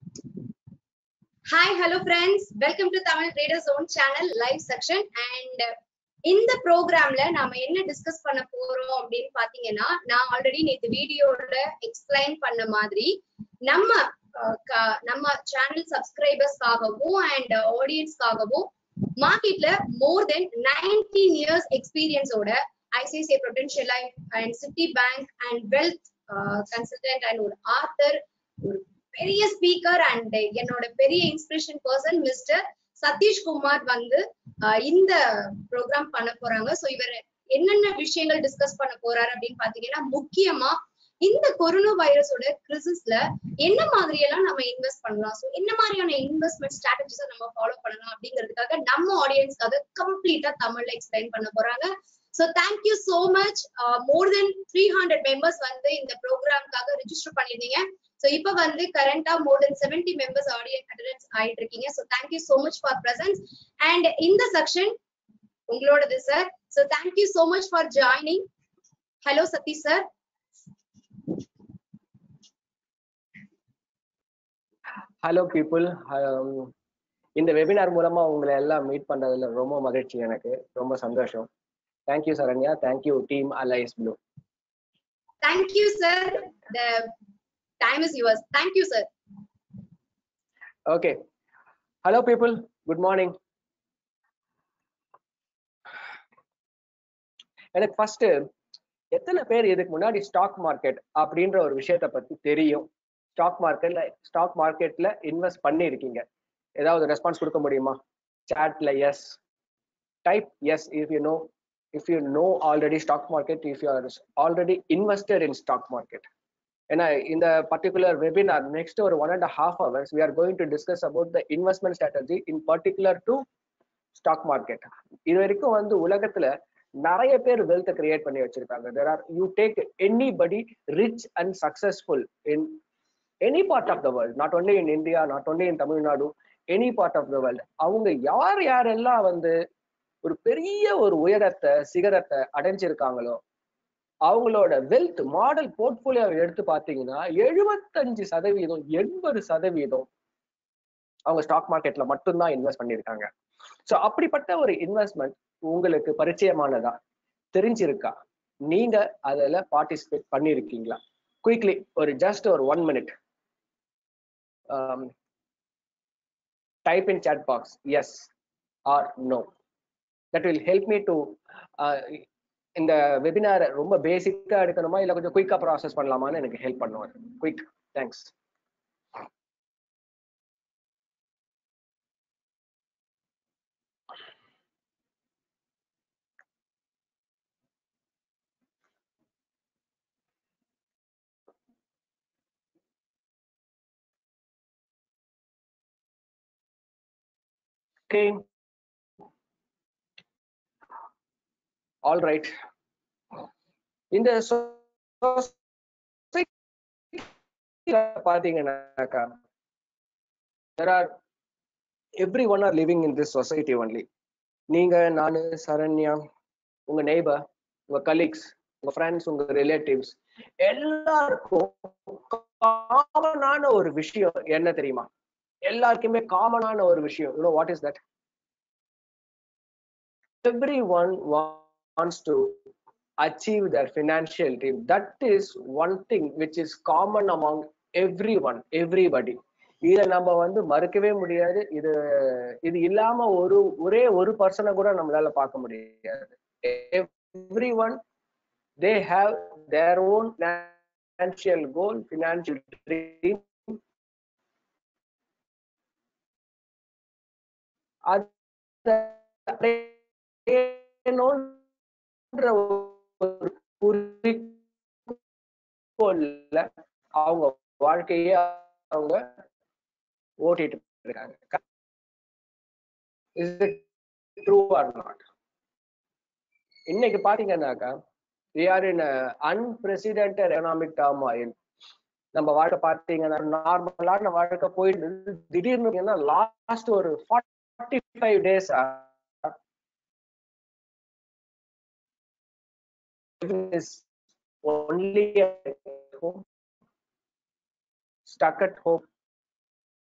Hi hello friends welcome to Tamil trader zone channel live session and இந்த ப்ரோக்ராம்ல நாம என்ன டிஸ்கஸ் பண்ண போறோம் அப்படின்னு பாத்தீங்கன்னா நான் ஆல்ரெடி நேத்து வீடியோல எக்ஸ்பிளைன் பண்ண மாதிரி நம்ம அஹ், க- நம்ம சேனல் சப்ஸ்கிரைபர்ஸ்க்காகவும் அண்ட் ஆடியன்ஸ்க்காகவும் மார்க்கெட்ல மோர் தென் நைன்டீன் இயர்ஸ் எக்ஸ்பீரியன்ஸோட ICICI potential life and Citi bank and wealth consultant and ஒரு ஆத்தர் ஒரு பெரிய ஸ்பீக்கர் அண்ட் என்னோட பெரிய inspiration person mister Satish Kumar வந்து ஆஹ் இந்த ப்ரோக்ராம் பண்ண போறாங்க சோ இவர் என்னென்ன விஷயங்கள் டிஸ்கஸ் பண்ண போறாரு அப்படின்னு பாத்தீங்கன்னா முக்கியமா இந்த கொரோனா வைரஸோட கிரிசிஸ்ல என்ன மாதிரி எல்லாம் நம்ம இன்வெஸ்ட் பண்ணலாம் சோ என்ன மாதிரியான இன்வெஸ்ட்மெண்ட் ஸ்ட்ராட்டஜிஸை நம்ம ஃபாலோ பண்ணலாம் அப்படிங்கிறதுக்காக நம்ம ஆடியன்ஸ்க்காக கம்ப்ளீட்டா தமிழ்ல எக்ஸ்பிளைன் பண்ண போறாங்க so thank you so much more than three hundred members வந்து இந்த ப்ரோக்ராம்காக ரெஜிஸ்டர் பண்ணிருந்தீங்க சோ இப்ப வந்து கரண்டா more than seventy members audience attendance ஆயிட்டு இருக்கீங்க so thank you so much for presence and இந்த செக்ஷன் உங்களோடது sir so thank you so much for joining hello Satish sir hello people இந்த வெபினார் மூலமா உங்களை எல்லாம் மீட் பண்றதுல ரொம்ப மகிழ்ச்சி எனக்கு ரொம்ப சந்தோஷம் thank you Saranya thank you team Alice Blue thank you sir the time is yours thank you sir okay hello people good morning எனக்கு ஃபர்ஸ்ட் எத்தனை பேர் இதுக்கு முன்னாடி ஸ்டாக் மார்க்கெட் அப்படின்ற ஒரு விஷயத்த பத்தி தெரியும் ஸ்டாக் மார்க்கெட்ல ஸ்டாக் மார்க்கெட்ல இன்வெஸ்ட் பண்ணிருக்கீங்க ஏதாவது ரெஸ்பான்ஸ் கொடுக்க முடியுமா சாட்ல yes type yes if you know if you know already stock market if you are already invested in stock market ஏன்னா இந்த பர்டிகுலர் வெபினார் நெக்ஸ்ட் ஒரு one and half hours we are going to discuss about the investment strategy in particular to stock market இது வரைக்கும் வந்து உலகத்துல நிறைய பேர் wealth create பண்ணி வச்சிருக்காங்க there are you take anybody rich and successful in any part of the world not only in India not only in Tamil Nadu any part of the world அவங்க யார் யாரெல்லாம் வந்து ஒரு பெரிய ஒரு உயரத்தை சிகரத்தை அடைஞ்சிருக்காங்களோ அவங்களோட வெல்த் மாடல் போர்ட்போலியோ எடுத்து பார்த்தீங்கன்னா எழுபத்தஞ்சு சதவீதம் எண்பது சதவீதம் அவங்க ஸ்டாக் மார்க்கெட்ல மட்டும்தான் இன்வெஸ்ட் பண்ணியிருக்காங்க ஸோ அப்படிப்பட்ட ஒரு இன்வெஸ்ட்மெண்ட் உங்களுக்கு பரிச்சயமானதா தெரிஞ்சிருக்கா நீங்க அதுல பார்ட்டிசிபேட் பண்ணிருக்கீங்களா குயிக்லி ஒரு ஜஸ்ட் ஒரு one minute type in chat box yes or no that will help me to இந்த வெபினார் ரொம்ப பேசிக்கா எடுக்கணுமா இல்ல கொஞ்சம் குயிக்கா ப்ராசஸ் பண்ணலாமான்னு எனக்கு ஹெல்ப் பண்ணுவார் quick thanks Okay. All right. இந்த society ல பாத்தீங்கன்னாக்கா there are everyone are living in this society only நீங்க நானு சரண்யா உங்க நெய்பர் உங்க கலீக்ஸ் உங்க ஃப்ரெண்ட்ஸ் உங்க ரிலேட்டிவ்ஸ் எல்லாருக்கும் காமனான ஒரு விஷயம் என்ன தெரியுமா எல்லாருக்குமே காமனான ஒரு விஷயம் you know what is that everyone wants to achieve their financial dream that is one thing which is common among everyone everybody இத நம்ம வந்து மறுக்கவே முடியாது இது இது இல்லாம ஒரு ஒரே ஒரு பர்சனை கூட நம்மளால பார்க்க முடியாது everyone they have their own financial goal financial dream அடையணுன்ற ஒரு குறிக்கோள்ல அவங்க வாழ்க்கையே அவங்க ஓட்டிட்டு இருக்காங்க is it true or not இன்னைக்கு பாத்தீங்கன்னாக்கா we are in a unprecedented economic turmoil நம்ம வாழ்க்கை பார்த்தீங்கன்னா நார்மலான வாழ்க்கை போயிட்டு திடீர்னு லாஸ்ட் ஒரு forty five days only at home stuck at home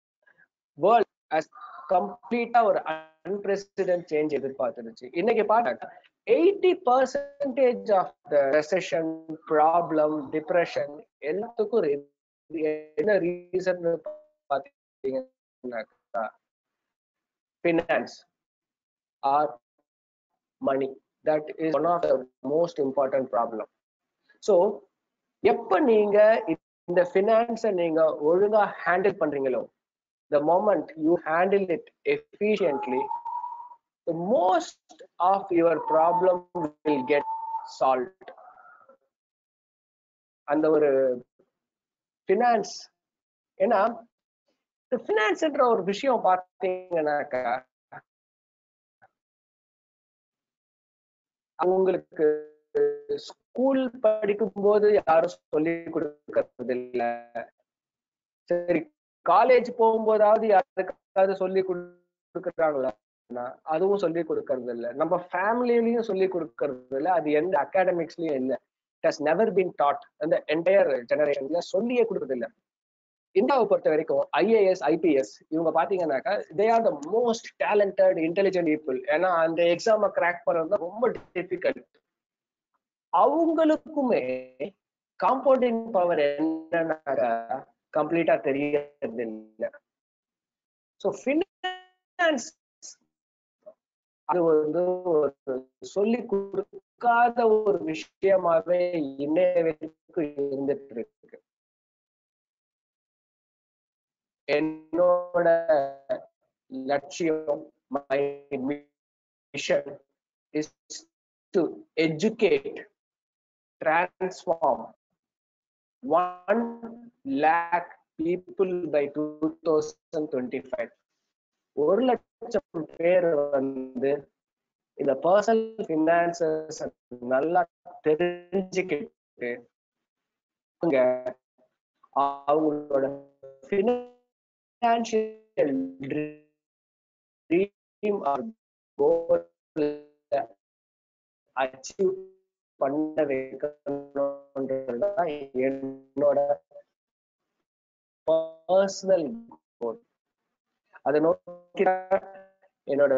world கம்ப்ளீட்டா ஒரு அன்பிரசிடென்ட் சேஞ்ச் எதிர்பார்த்துருச்சு இன்னைக்கு பார்த்தா eighty percentage of the reason problem depression எல்லாத்துக்கும் ஒரு என்ன ரீசன் பார்த்தீங்கன்னா finance or money that is one of the most important problem so எப்ப நீங்க இந்த ஃபினான்ஸை நீங்க ஒழுங்கா ஹேண்டில் பண்றீங்களோ the moment you handle it efficiently the most of your problem will get solved அந்த ஒரு ஃபினான்ஸ் ஏன்னா ஃபினான்ஸ்ன்ற ஒரு விஷயம் பார்த்தீங்கன்னாக்கா அவங்களுக்கு ஸ்கூல் படிக்கும் போது யாரும் சொல்லி கொடுக்கறது இல்ல சரி காலேஜ் போகும்போதாவது யாருக்காவது சொல்லி கொடுக்குறாங்களா அதுவும் சொல்லி கொடுக்கறது இல்ல நம்ம ஃபேமிலியிலயும் சொல்லி கொடுக்கறது இல்ல அது எந்த அகாடமிக்ஸ்லயும் இல்ல it has never been taught அந்த என்டையர் ஜெனரேஷன்ல சொல்லியே கொடுக்கறது இல்ல இந்தியாவை பொறுத்த வரைக்கும் ஐஏஎஸ் ஐபிஎஸ் இவங்க பாத்தீங்கன்னாக்கா they are the most talented intelligent people ஏன்னா அந்த எக்ஸாமை கிராக் பண்றது ரொம்ப டிஃபிகல்ட் அவங்களுக்குமே காம்பவுண்டிங் பவர் என்னன்னாக்கா கம்ப்ளீட்டா தெரியறது இல்லை ஸோ ஃபினான்ஸ் அது வந்து ஒரு சொல்லி கொடுக்காத ஒரு விஷயமாவே இன்னைய வரைக்கும் இருந்துட்டு இருக்கு என்னோட லட்சியம் my mission is to educate transform one lakh people by two thousand twenty five ஒரு லட்சம் பேர் வந்து இந்த பர்சனல் ஃபினான்சஸ் நல்லா தெரிஞ்சுக்கிட்டு அவங்களோட financial dream or goal achieve பண்ண வைக்கணும்ன்றதுதான் என்னோட பர்சனல் கோல் அதை நோக்கி என்னோட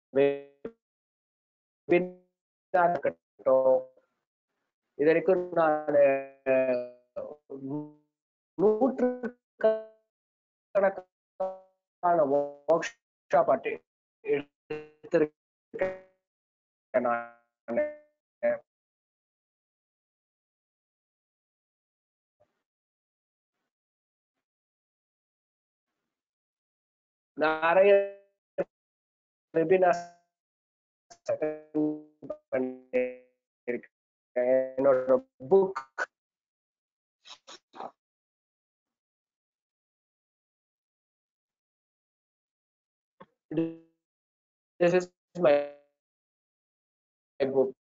இருக்கட்டும் இது வரைக்கும் நான் நூற்று கணக்கான ஒர்க் ஷாப் அட்டை எடுத்திருக்கேன் நான் நிறைய வெபினார் என்னோட book this is my book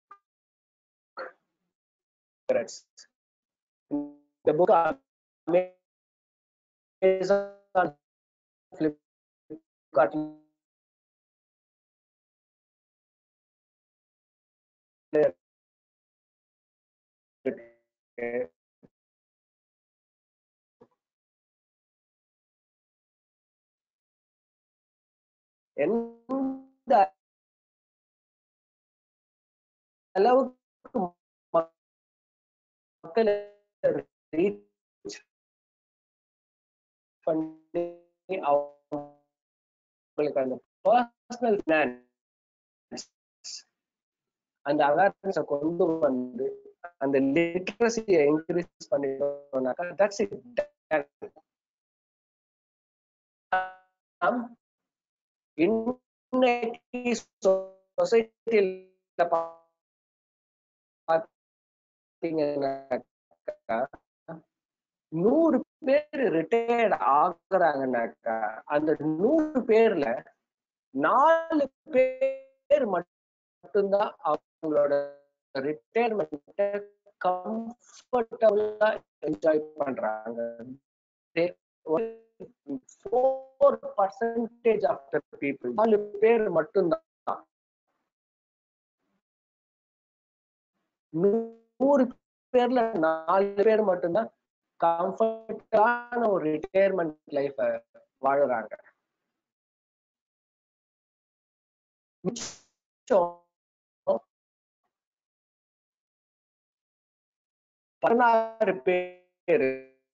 Correct. the book Amazon Flipkart எந்த அளவுக்கு மக்களை ரீச் பண்ணி அவங்களுக்கு அந்த பர்சனல் ஃபினான்ஸ் அந்த அவேர்னஸை கொண்டு வந்து அந்த லிட்ரஸியை இன்க்ரீஸ் பண்ணிட்டோம்னாக்கா தட்ஸ் இட் இன்னைக்கு சொசைட்டில பாத்தீங்கன்னாக்கா நூறு பேர் ரிட்டையர்ட் ஆகுறாங்கன்னாக்கா அந்த நூறு பேர்ல நாலு பேர் மட்டும்தான் அவங்களோட ரிட்டையர்மெண்ட் கம்ஃபர்டபுளா என்ஜாய் பண்றாங்க four percentage of the people நாலு பேர் மட்டும்தான் நூறு பேர்ல நாலு பேர் மட்டும்தான் கம்ஃபர்டான ஒரு ரிட்டையர்மெண்ட் லைஃப வாழுறாங்க மிச்சம் பதினாறு பேரு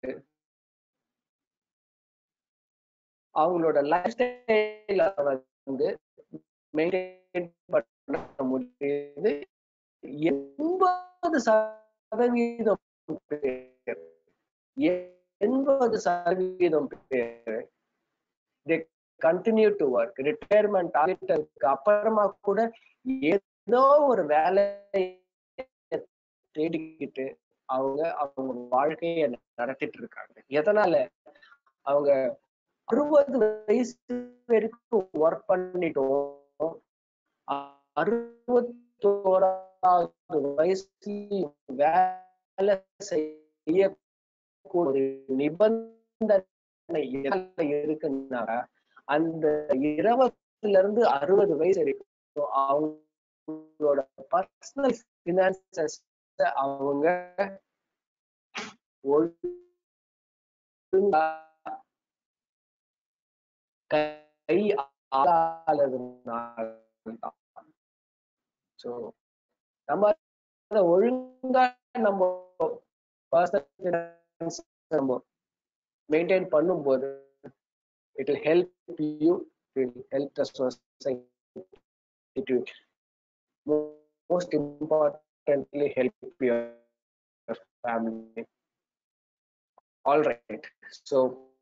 அவங்களோட லைஃப் ஸ்டைல வந்து மெயின்டைன் பண்ண முடியுது எண்பது சதவீதம் பேர் எண்பது சதவீதம் பேர் கண்டினியூ டு ஒர்க் ரிட்டையர்மெண்ட் ஆகிட்டதுக்கு அப்புறமா கூட ஏதோ ஒரு வேலையை தேடிக்கிட்டு அவங்க அவங்க வாழ்க்கைய நடத்திட்டு இருக்காங்க எதனால அவங்க அறுபது வயசு வரைக்கும் ஒர்க் பண்ணிட்டோம் அறுபத்தோராவது வயசுலயும் வேலை செய்யக்கூடிய ஒரு நிபந்தனை இருக்குன்னா அந்த இருபதுல இருந்து அறுபது வயசு வரைக்கும் அவங்களோட பர்சனல் பினான்சஸ் அவங்க ஒழுங்கா கை ஆளாததுனால ஸோ நம்ம அதை ஒழுங்கா நம்ம பர்சனல் நம்ம மெயின்டைன் பண்ணும்போது it will help you it will help the society it will most importantly help your family all right so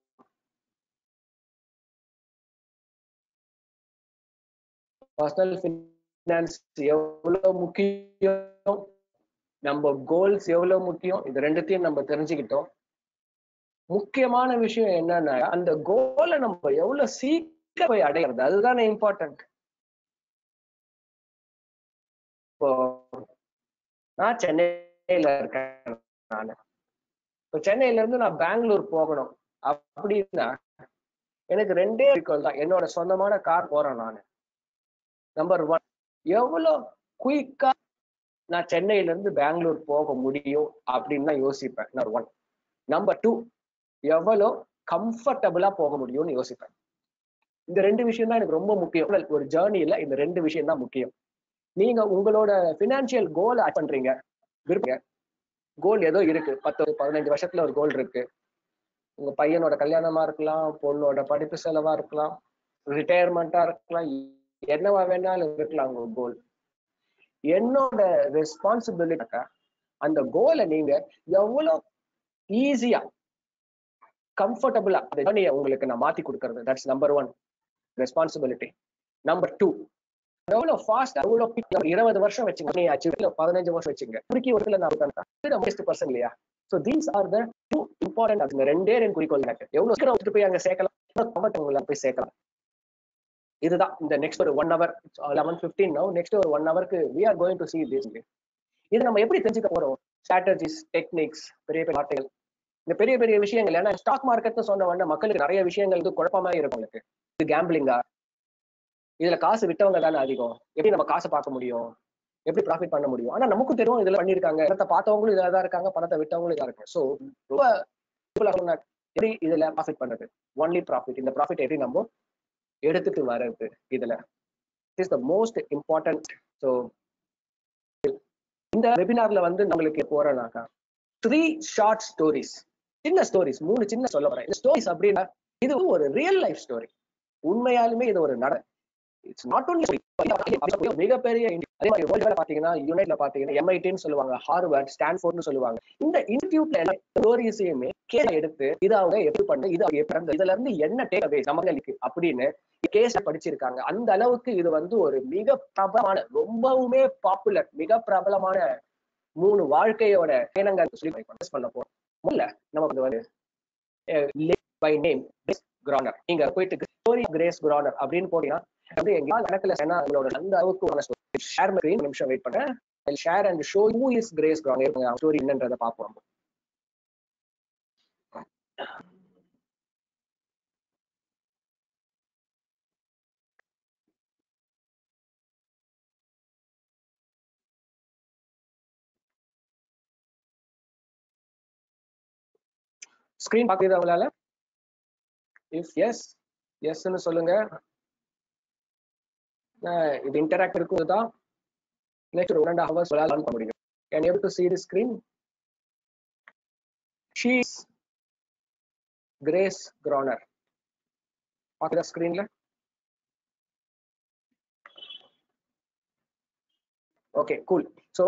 personal finance எவ்வளவு முக்கியம் நம்ம கோல்ஸ் எவ்வளவு முக்கியம் இது ரெண்டுத்தையும் நம்ம தெரிஞ்சுக்கிட்டோம் முக்கியமான விஷயம் என்னன்னா அந்த கோலை நம்ம எவ்வளவு சீக்கிரம் போய் அடையிறது அதுதானே இம்பார்ட்டன்ட் இப்போ நான் சென்னையில இருக்கேன் நானு இப்போ சென்னையில இருந்து நான் பெங்களூர் போகணும் அப்படின்னா எனக்கு ரெண்டே குறிக்கோள் தான் என்னோட சொந்தமான கார் போறேன் நான் நம்பர் ஒன் எவ்வளோ குயிக்கா நான் சென்னையில இருந்து பெங்களூர் போக முடியும் அப்படின்னு தான் யோசிப்பேன் நம்பர் ஒன் நம்பர் டூ எவ்வளோ கம்ஃபர்டபுளா போக முடியும்னு யோசிப்பேன் இந்த ரெண்டு விஷயம் தான் எனக்கு ரொம்ப முக்கியம் ஒரு ஜேர்னியில இந்த ரெண்டு விஷயம் தான் முக்கியம் நீங்க உங்களோட பினான்சியல் கோல் பண்றீங்க விரும்புங்க கோல் ஏதோ இருக்கு பத்து பதினஞ்சு வருஷத்துல ஒரு கோல் இருக்கு உங்க பையனோட கல்யாணமா இருக்கலாம் பொண்ணோட படிப்பு செலவா இருக்கலாம் ரிட்டையர்மெண்டா இருக்கலாம் என்னவா வேணாலும் இருக்கலாம் உங்க கோல் என்னோட ரெஸ்பான்சிபிலிட்டி அந்த கோலை நீங்க எவ்வளவு ஈஸியா கம்ஃபர்டபுளா அந்த ஜேர்னியை உங்களுக்கு நான் மாத்தி கொடுக்கறது that's number one responsibility number two எவ்வளவு ஃபாஸ்ட் எவ்வளவு இருபது வருஷம் வச்சுங்க நீ ஆச்சு பதினஞ்சு வருஷம் வச்சுங்க குறுக்கி ஒரு நான் பர்சன் இல்லையா so these are the two important அதுங்க ரெண்டே ரெண்டு குறிக்கோள் எனக்கு எவ்வளவு சீக்கிரம் வச்சுட்டு போய் அங்க சேர்க்கலாம் உங்களை போய் சேர்க்கலாம் இதுதான் இந்த நெக்ஸ்ட் ஒரு one hour eleven fifteen no next ஒரு ஒன் ஹவருக்கு we are going to see this இது நம்ம எப்படி தெரிஞ்சுக்க போறோம் ஸ்ட்ராட்டஜிஸ் டெக்னிக்ஸ் பெரிய பெரிய வார்த்தைகள் இந்த பெரிய பெரிய விஷயங்கள் ஏன்னா ஸ்டாக் மார்க்கெட்னு சொன்ன உடனே மக்களுக்கு நிறைய விஷயங்கள் இது குழப்பமா இருக்கும் உங்களுக்கு இது கேம்பிளிங்கா இதுல காசு விட்டவங்க தானே அதிகம் எப்படி நம்ம காசை பார்க்க முடியும் எப்படி ப்ராஃபிட் பண்ண முடியும் ஆனா நமக்கும் தெரியும் இதுல பண்ணிருக்காங்க பணத்தை பார்த்தவங்களும் இதாக தான் இருக்காங்க பணத்தை விட்டவங்களும் இதாக இருக்கு ஸோ ரொம்ப எப்படி இதுல ப்ராஃபிட் பண்றது ஒன்லி ப்ராஃபிட் இந்த ப்ராஃபிட் எப்படி நம்ம எடுத்துட்டு வர்றது இதுல is the most important so இந்த வெபினார்ல வந்து நம்மளுக்கு போறேனாக்கா த்ரீ ஷார்ட் ஸ்டோரிஸ் சின்ன ஸ்டோரிஸ் மூணு சின்ன சொல்ல வரேன் இந்த ஸ்டோரிஸ் அப்படின்னா இது ஒரு ரியல் லைஃப் ஸ்டோரி உண்மையாலுமே இது ஒரு நட இட்ஸ் நாட் ஒன்லி மிகப்பெரிய அதே மாதிரி வேர்ல்டு பாத்தீங்கன்னா யுனைட்ல பாத்தீங்கன்னா எம்ஐடின்னு சொல்லுவாங்க ஹார்வர்ட் ஸ்டான்ஃபோர்ட்னு சொல்லுவாங்க இந்த இன்ஸ்டியூட்ல ஸ்டோரிஸையுமே கேஸ் எடுத்து இது அவங்க எப்படி பண்ண இது அவங்க எப்படி இதுல இருந்து என்ன டேக் அவே நமக்கு அப்படின்னு கேஸ் படிச்சிருக்காங்க அந்த அளவுக்கு இது வந்து ஒரு மிக பிரபலமான ரொம்பவுமே பாப்புலர் மிக பிரபலமான மூணு வாழ்க்கையோட இனங்கள் சொல்லி பண்ண போறோம் முதல்ல நமக்கு வந்து பை நேம் கிரானர் நீங்க போயிட்டு ஸ்டோரி கிரேஸ் கிரானர் அப்படின்னு போனீங்கன்னா வந்து எங்கேயாவது நடக்கல ஏன்னா உங்களோட அந்த அளவுக்கு ஷேர் பண்ணி நிமிஷம் வெயிட் பண்ணேன் share and show who is Grace Groner story என்னன்றதை பார்ப்போம் ஸ்கிரீன் பாக்குது அவங்களால இஃப் எஸ் எஸ்ன்னு சொல்லுங்க அஹ் இது இன்டராக்ட் இருக்கிறது தான் நெக்ஸ்ட் ஒரு ஒன் அண்ட் ஹவர்ஸ் லேர்ன் பண்ண முடியும் can able to see the screen she is Grace Groner பாக்குதா ஸ்கிரீன்ல okay cool so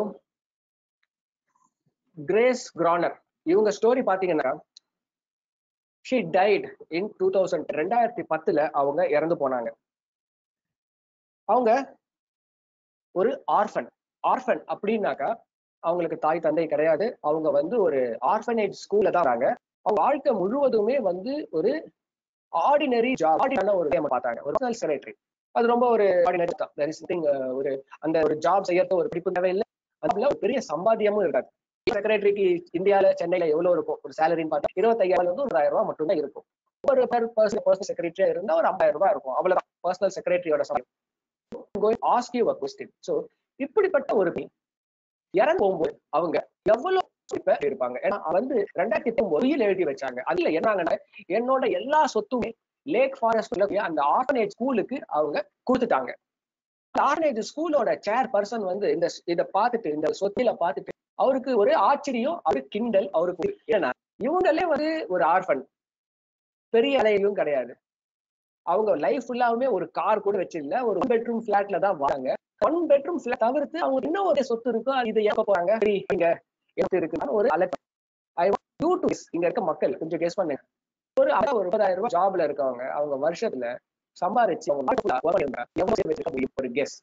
Grace Groner இவங்க ஸ்டோரி பாத்தீங்கன்னா she died in two thousand ரெண்டாயிரத்தி பத்துல அவங்க இறந்து போனாங்க அவங்க ஒரு ஆர்ஃபன் ஆர்ஃபன் அப்படின்னாக்கா அவங்களுக்கு தாய் தந்தை கிடையாது அவங்க வந்து ஒரு ஆர்ஃபனேஜ் ஸ்கூல்ல தான் வராங்க அவங்க வாழ்க்கை முழுவதுமே வந்து ஒரு ஆர்டினரி ஜாப் ஆர்டினான ஒரு கேம் பார்த்தாங்க ஒரு பர்சனல் செக்ரட்டரி அது ரொம்ப ஒரு ஆர்டினரி தான் there is nothing, அஹ், ஒரு அந்த ஒரு ஜாப் செய்யறது ஒரு பிடிப்பு தேவையில்லை அதுல ஒரு பெரிய சம்பாத்தியமும் இருக்காது செக்ரட்டரிக்கு இந்தியால சென்னையில எவ்வளவு இருக்கும் ஒரு சேலரின்னு பார்த்தா இருபத்தையாயிரம் இருந்து ஒரு ஆயிரம் ரூபாய் மட்டும் தான் இருக்கும் ஒரு பேர் பர்சனல் பர்சனல் செக்ரட்டரியா இருந்தா ஒரு ஐம்பதாயிரம் ரூபாய் இருக்கும் அவ்வளவுதான் பர்சனல் செக்ரட்டரியோட சம்பளம் ஆஸ்க் யூ கொஸ்டின் ஸோ இப்படிப்பட்ட ஒரு பெண் இறந்து போகும்போது அவங்க எவ்வளவு பேர் இருப்பாங்க ஏன்னா வந்து ரெண்டாயிரத்தி ஒன்பது எழுதி வச்சாங்க அதுல என்னங்கன்னா என்னோட எல்லா சொத்துமே லேக் ஃபாரஸ்ட்ல அந்த ஆர்ஃபனேஜ் ஸ்கூலுக்கு அவங்க கொடுத்துட்டாங்க ஆர்ஃபனேஜ் ஸ்கூலோட சேர் பர்சன் வந்து இந்த இதை பார்த்துட்டு இந்த சொத்தில பார்த்துட்டு அவருக்கு ஒரு ஆச்சரியம் அவரு கிண்டல் அவருக்கு ஏன்னா இவங்களே வந்து ஒரு ஆர்ஃபன் பெரிய அலையிலும் கிடையாது அவங்க லைஃப் ஃபுல்லாவுமே ஒரு கார் கூட வச்சிருந்த ஒரு ஒன் பெட்ரூம் பிளாட்ல தான் வாங்க ஒன் பெட்ரூம் பிளாட் தவிர்த்து அவங்க இன்னும் ஒரு சொத்து இருக்கும் இது எப்ப போறாங்க சரி, இங்க எடுத்து இருக்குன்னு ஒரு அலர்ட் ஐ யூ டு இங்க இருக்க மக்கள் கொஞ்சம் கெஸ் பண்ணுங்க ஒரு அதான் ஒரு முப்பதாயிரம் ரூபாய் ஜாப்ல இருக்கவங்க அவங்க வருஷத்துல சம்பாரிச்சு அவங்க வாழ்க்கை full-ஆ work பண்ணிருந்தா எவ்வளவு சேர்த்து வச்சிருக்க முடியும் ஒரு கெஸ்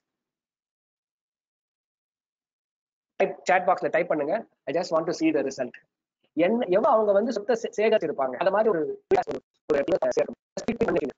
சாட் பாக்ஸ்ல டைப் பண்ணுங்க I just want to see the result என்ன எவ்வளவு அவங்க வந்து சொத்தை சே- சேகரிச்சிருப்பாங்க அந்த மாதிரி ஒரு ஒரு இடத்துல சேர்க்கணும். Just click பண்ணிக்கங்க.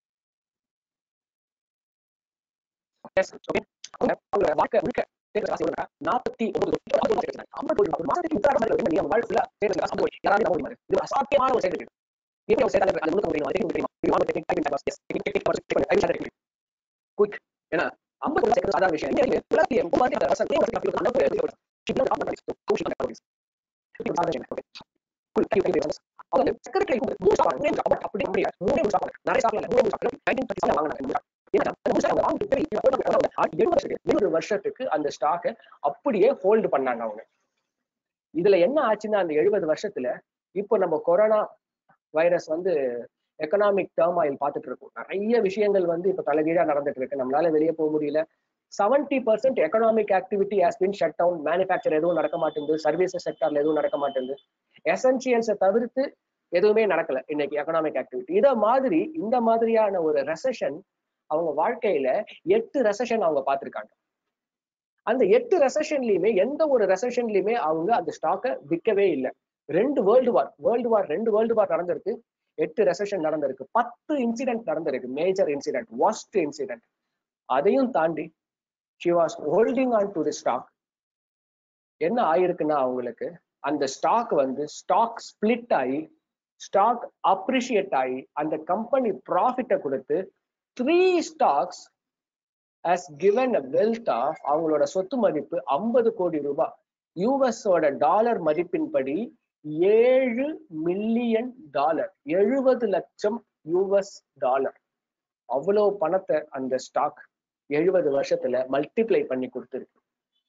Yes, okay. அவங்க அவங்க வாழ்க்கை முழுக்க சேர்க்கிற காசு எவ்வளவுனா, நாற்பத்தி ஒன்பது கோடி. ஐம்பது கோடி சேர்க்கிறாங்க. ஐம்பது கோடி. ஒரு மாசத்துக்கு முப்பதாயிரம் ரூபாய் இருக்கு. நீங்க வாழ்க்கை full-ஆ சேர்க்கிற காசு ஐம்பது கோடி. யாராவது நம்ப முடியுமா? இது ஒரு அசாத்தியமான ஒரு செயல் இருக்கு. எப்படி அவங்க சேர்த்தாலும் அது முழுக்க முடியும். அது தெரியுமா? இது வாங்க, technique, type in time, yes. Technique, technique, technique, technique, I will share the technique. Quick. ஏன்னா, ஐம்பது கோடி சேர்க்கிறது சாதாரண விஷயம். இங்க இருக்கு. உலகத்திலே முப்பது அந்த வருஷம் ஒரு வருஷம் கம்ப்யூட்டர் அந்த ஒரு She knows how to manage to push it and இது ஒரு சாதாரண விஷயம். Okay. Cool. Thank you, thank you, அவங்க வந்து secretary க்கு மூணு shop, மூணே மூணு shop, அப்படி அப்படி மூணே மூணு shop. நிறைய shop இல்ல, மூணே மூணு shop. 1937 வாங்கினாங்க இந்த shop. ஏன்னா, அந்த மூணு shop அவங்க வாங்கிட்டு போய் இவங்க போட்டு போட்டு அவங்க எழுபது வருஷத்துக்கு எழுபது வருஷத்துக்கு அந்த ஸ்டாக்கை அப்படியே ஹோல்டு பண்ணாங்க அவங்க இதுல என்ன ஆச்சுன்னா அந்த எழுபது வருஷத்துல இப்போ நம்ம கொரோனா வைரஸ் வந்து எக்கனாமிக் டேர்ம் ஆயில் பார்த்துட்டு இருக்கோம் நிறைய விஷயங்கள் வந்து இப்ப தலைகீழா நடந்துட்டு இருக்கு நம்மளால வெளியே போக முடியல seventy percent economic activity has been shut down manufacture எதுவும் நடக்க மாட்டேங்குது சர்வீசஸ் செக்டர்ல எதுவும் நடக்க மாட்டேங்குது எசென்சியல்ஸை தவிர்த்து எதுவுமே நடக்கல இன்னைக்கு எக்கனாமிக் ஆக்டிவிட்டி இத மாதிரி இந்த மாதிரியான ஒரு ரெசஷன் அவங்க வாழ்க்கையில எட்டு ரெசஷன் அவங்க பார்த்திருக்காங்க அந்த எட்டு ரெசஷன்லயுமே எந்த ஒரு ரெசஷன்லயுமே அவங்க அந்த ஸ்டாக்கை விற்கவே இல்லை ரெண்டு வேர்ல்டு வார் வேர்ல்டு வார் ரெண்டு வேர்ல்டு வார் நடந்திருக்கு எட்டு ரெசஷன் நடந்திருக்கு பத்து இன்சிடென்ட் நடந்திருக்கு மேஜர் இன்சிடென்ட் worst இன்சிடென்ட் அதையும் தாண்டி she was holding on to the stock என்ன ஆயிருக்குன்னா அவங்களுக்கு அந்த ஸ்டாக் வந்து ஸ்டாக் ஸ்பிளிட் ஆகி ஸ்டாக் அப்ரிஷியேட் ஆகி அந்த கம்பெனி ப்ராஃபிட்டை கொடுத்து three stocks as given a wealth of அவங்களோட சொத்து மதிப்பு ஐம்பது கோடி ரூபாய் யூஎஸோட டாலர் மதிப்பின்படி ஏழு மில்லியன் டாலர் எழுபது லட்சம் யூஎஸ் டாலர் அவ்வளவு பணத்தை அந்த ஸ்டாக் எழுபது வருஷத்துல மல்டிப்ளை பண்ணி கொடுத்துருக்கு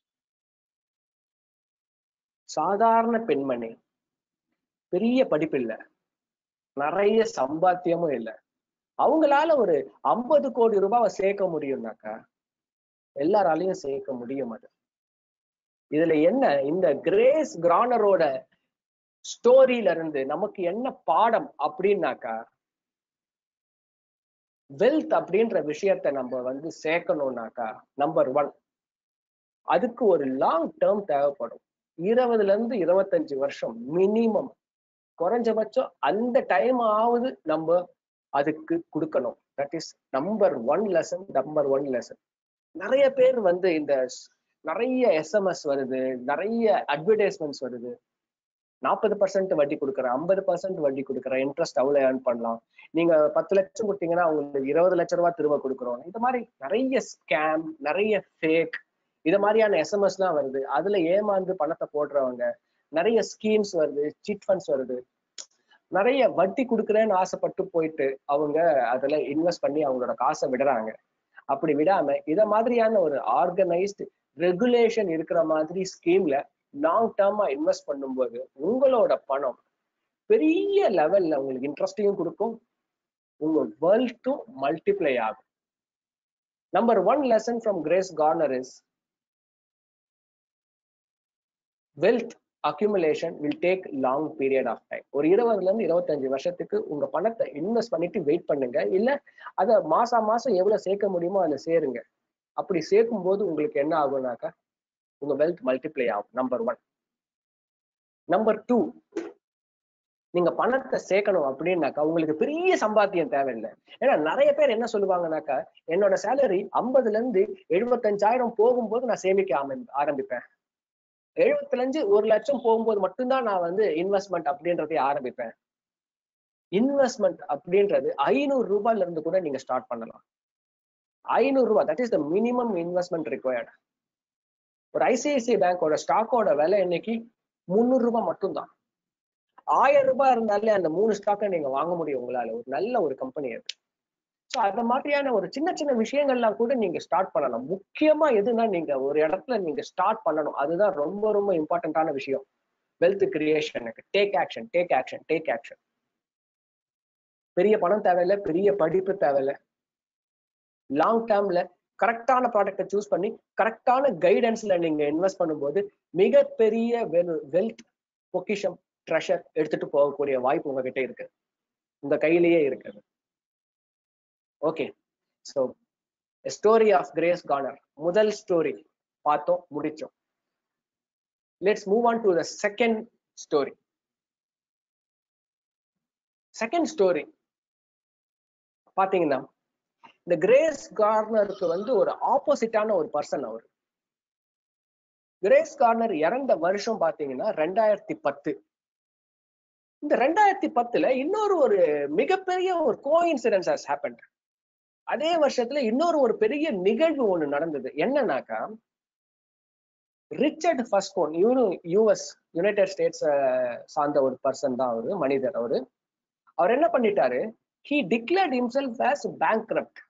சாதாரண பெண்மணி பெரிய படிப்பு இல்ல நிறைய சம்பாத்தியமும் இல்ல அவங்களால ஒரு ஐம்பது கோடி ரூபாவை சேர்க்க முடியும்னாக்கா எல்லாராலையும் சேர்க்க முடியும் அது இதுல என்ன இந்த கிரேஸ் கிரானரோட ஸ்டோரியில இருந்து நமக்கு என்ன பாடம் அப்படின்னாக்கா வெல்த் அப்படின்ற விஷயத்த நம்ம வந்து சேர்க்கணும்னாக்கா நம்பர் ஒன் அதுக்கு ஒரு லாங் டேர்ம் தேவைப்படும் இருபதுல இருந்து இருபத்தஞ்சு வருஷம் மினிமம் குறைஞ்சபட்சம் அந்த டைம் ஆவது நம்ம அதுக்கு கொடுக்கணும் that is number one lesson number one lesson நிறைய பேர் வந்து இந்த ஸ்- நிறைய எஸ்எம்எஸ் வருது நிறைய அட்வர்டைஸ்மெண்ட்ஸ் வருது நாற்பது பர்சன்ட் வட்டி கொடுக்குறேன் ஐம்பது பர்சன்ட் வட்டி கொடுக்குறேன் இன்ட்ரெஸ்ட் அவ்வளோ ஏர்ன் பண்ணலாம் நீங்க பத்து லட்சம் கொடுத்தீங்கன்னா உங்களுக்கு இருபது லட்ச ரூபாய் திரும்ப கொடுக்குறோம் இந்த மாதிரி நிறைய ஸ்கேம் நிறைய ஃபேக் இது மாதிரியான எஸ்எம்எஸ்லாம் வருது அதுல ஏமாந்து பணத்தை போடுறவங்க நிறைய ஸ்கீம்ஸ் வருது சிட் ஃபண்ட்ஸ் வருது நிறைய வட்டி கொடுக்குறேன்னு ஆசைப்பட்டு போயிட்டு அவங்க அதுல இன்வெஸ்ட் பண்ணி அவங்களோட காசை விடுறாங்க அப்படி விடாம இத மாதிரியான ஒரு ஆர்கனைஸ்டு ரெகுலேஷன் இருக்கிற மாதிரி ஸ்கீம்ல லாங் டேர்மா இன்வெஸ்ட் பண்ணும்போது உங்களோட பணம் பெரிய லெவல்ல உங்களுக்கு இன்ட்ரெஸ்டையும் கொடுக்கும் உங்க வெல்த்தும் மல்டிப்ளை ஆகும் number one lesson from Grace Groner is wealth accumulation will take long period of time ஒரு இருபதுல இருந்து இருபத்தஞ்சு வருஷத்துக்கு உங்க பணத்தை இன்வெஸ்ட் பண்ணிட்டு வெயிட் பண்ணுங்க இல்ல அதை மாசம் மாசம் எவ்வளவு சேர்க்க முடியுமோ அதுல சேருங்க அப்படி சேர்க்கும் போது உங்களுக்கு என்ன ஆகும்னாக்கா உங்க வெல்த் மல்டிப்ளை ஆகும் நம்பர் ஒன் நம்பர் டூ நீங்க பணத்தை சேர்க்கணும் அப்படின்னாக்கா உங்களுக்கு பெரிய சம்பாத்தியம் தேவையில்லை ஏன்னா நிறைய பேர் என்ன சொல்லுவாங்கனாக்கா என்னோட சேலரி ஐம்பதுல இருந்து எழுபத்தஞ்சாயிரம் போகும்போது நான் சேமிக்க ஆரம்பி- ஆரம்பிப்பேன் எழுபத்துல இருந்து ஒரு லட்சம் போகும்போது மட்டும்தான் நான் வந்து இன்வெஸ்ட்மெண்ட் அப்படின்றதை ஆரம்பிப்பேன் இன்வெஸ்ட்மெண்ட் அப்படின்றது ஐநூறு ரூபாயில இருந்து கூட நீங்க ஸ்டார்ட் பண்ணலாம் ஐநூறு ரூபாய் that is the minimum investment required ஒரு ஐசிஐசிஐ பேங்கோட ஸ்டாக்கோட விலை இன்னைக்கு முந்நூறு ரூபாய் மட்டும்தான் ஆயிரம் ரூபாய் இருந்தாலே அந்த மூணு ஸ்டாக்கை நீங்க வாங்க முடியும் உங்களால ஒரு நல்ல ஒரு கம்பெனி அது ஸோ அந்த மாதிரியான ஒரு சின்ன சின்ன விஷயங்கள்லாம் கூட நீங்க ஸ்டார்ட் பண்ணலாம் முக்கியமா எதுனா நீங்க ஒரு இடத்துல நீங்க ஸ்டார்ட் பண்ணணும் அதுதான் ரொம்ப ரொம்ப இம்பார்ட்டன்டான விஷயம் வெல்த் கிரியேஷனுக்கு take action take action take action பெரிய பணம் தேவையில்லை பெரிய படிப்பு தேவையில்லை லாங் டேர்ம்ல கரெக்டான ப்ராடக்ட்டை சூஸ் பண்ணி கரெக்டான கைடன்ஸ்ல நீங்க இன்வெஸ்ட் பண்ணும்போது மிகப்பெரிய வெல்த் பொக்கிஷம் ட்ரெஷர் எடுத்துட்டு போகக்கூடிய வாய்ப்பு உங்ககிட்ட இருக்கு உங்க கையிலேயே இருக்குது okay so story of Grace Groner முதல் ஸ்டோரி பார்த்தோம் முடிச்சோம் let's move on to the second story second story பாத்தீங்கன்னா இந்த கிரேஸ் கார்னருக்கு வந்து ஒரு ஆப்போசிட்டான ஒரு பர்சன் அவர் கிரேஸ் கார்னர் இறந்த வருஷம் பாத்தீங்கன்னா ரெண்டாயிரத்தி பத்து இந்த ரெண்டாயிரத்தி பத்துல இன்னொரு ஒரு மிகப்பெரிய ஒரு கோ இன்சிடென்ஸ் ஹஸ் ஹேப்பன் அதே வருஷத்துல இன்னொரு ஒரு பெரிய நிகழ்வு ஒண்ணு நடந்தது என்னன்னாக்கா ரிச்சர்ட் ஃபஸ்கோன் இவரும் யூஎஸ் யுனைடெட் ஸ்டேட்ஸ் சார்ந்த ஒரு பர்சன் தான் அவரு மனிதர் அவரு அவர் என்ன பண்ணிட்டாரு he declared himself as bankrupt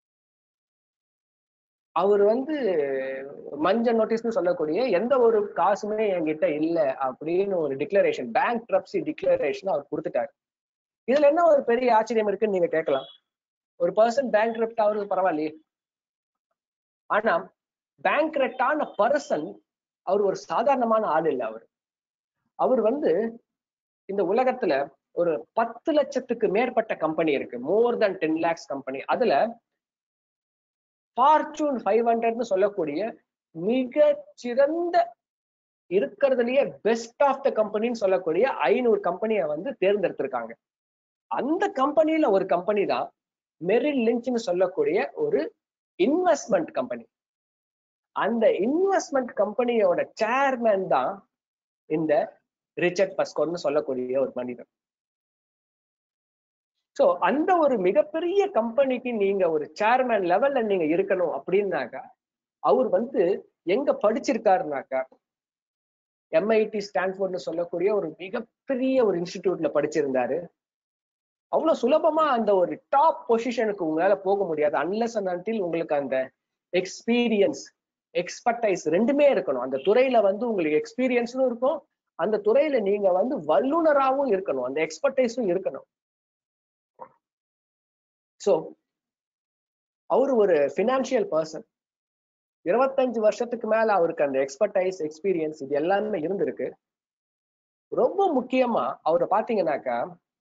அவர் வந்து மஞ்சள் நோட்டீஸ்னு சொல்லக்கூடிய எந்த ஒரு காசுமே என்கிட்ட இல்ல அப்படின்னு ஒரு டிக்ளரேஷன் பேங்க் ட்ரப்சி டிக்ளரேஷன் அவர் கொடுத்துட்டாரு இதுல என்ன ஒரு பெரிய ஆச்சரியம் இருக்குன்னு நீங்க கேட்கலாம் ஒரு பர்சன் பேங்க் கிரப்ட் அவருக்கு பரவாயில்லையே ஆனா பேங்க் ஆன பர்சன் அவர் ஒரு சாதாரணமான ஆள் இல்லை அவர் அவர் வந்து இந்த உலகத்துல ஒரு பத்து லட்சத்துக்கு மேற்பட்ட கம்பெனி இருக்கு more than ten lakhs company அதுல ஃபார்ச்சூன் ஃபைவ் ஹண்ட்ரட்னு சொல்லக்கூடிய மிக சிறந்த இருக்கிறதுலயே பெஸ்ட் ஆஃப் த கம்பெனின்னு சொல்லக்கூடிய ஐநூறு கம்பெனியை வந்து தேர்ந்தெடுத்திருக்காங்க அந்த கம்பெனில ஒரு கம்பெனி தான் மெரில் லிஞ்ச்னு சொல்லக்கூடிய ஒரு இன்வெஸ்ட்மெண்ட் கம்பெனி அந்த இன்வெஸ்ட்மெண்ட் கம்பெனியோட சேர்மேன் தான் இந்த ரிச்சர்ட் பஸ்கோன்னு சொல்லக்கூடிய ஒரு மனிதன் சோ அந்த ஒரு மிகப்பெரிய கம்பெனிக்கு நீங்க ஒரு சேர்மேன் லெவல்ல நீங்க இருக்கணும் அப்படின்னாக்கா அவர் வந்து எங்க படிச்சிருக்காருனாக்கா எம்ஐடி ஸ்டான்ஃபோர்ட்னு சொல்லக்கூடிய ஒரு மிகப்பெரிய ஒரு இன்ஸ்டிடியூட்ல படிச்சிருந்தாரு அவ்வளவு சுலபமா அந்த ஒரு டாப் பொசிஷனுக்கு உங்களால போக முடியாது அன்லஸ் அண்ட் அன்டில் உங்களுக்கு அந்த எக்ஸ்பீரியன்ஸ் எக்ஸ்பர்டைஸ் ரெண்டுமே இருக்கணும் அந்த துறையில வந்து உங்களுக்கு எக்ஸ்பீரியன்ஸும் இருக்கும் அந்த துறையில நீங்க வந்து வல்லுனராகவும் இருக்கணும் அந்த எக்ஸ்பர்டைஸும் இருக்கணும் ஸோ அவர் ஒரு ஃபினான்ஷியல் பர்சன் இருபத்தஞ்சு வருஷத்துக்கு மேல அவருக்கு அந்த எக்ஸ்பர்டைஸ் எக்ஸ்பீரியன்ஸ் இது எல்லாமே இருந்திருக்கு ரொம்ப முக்கியமா அவரை பாத்தீங்கன்னாக்கா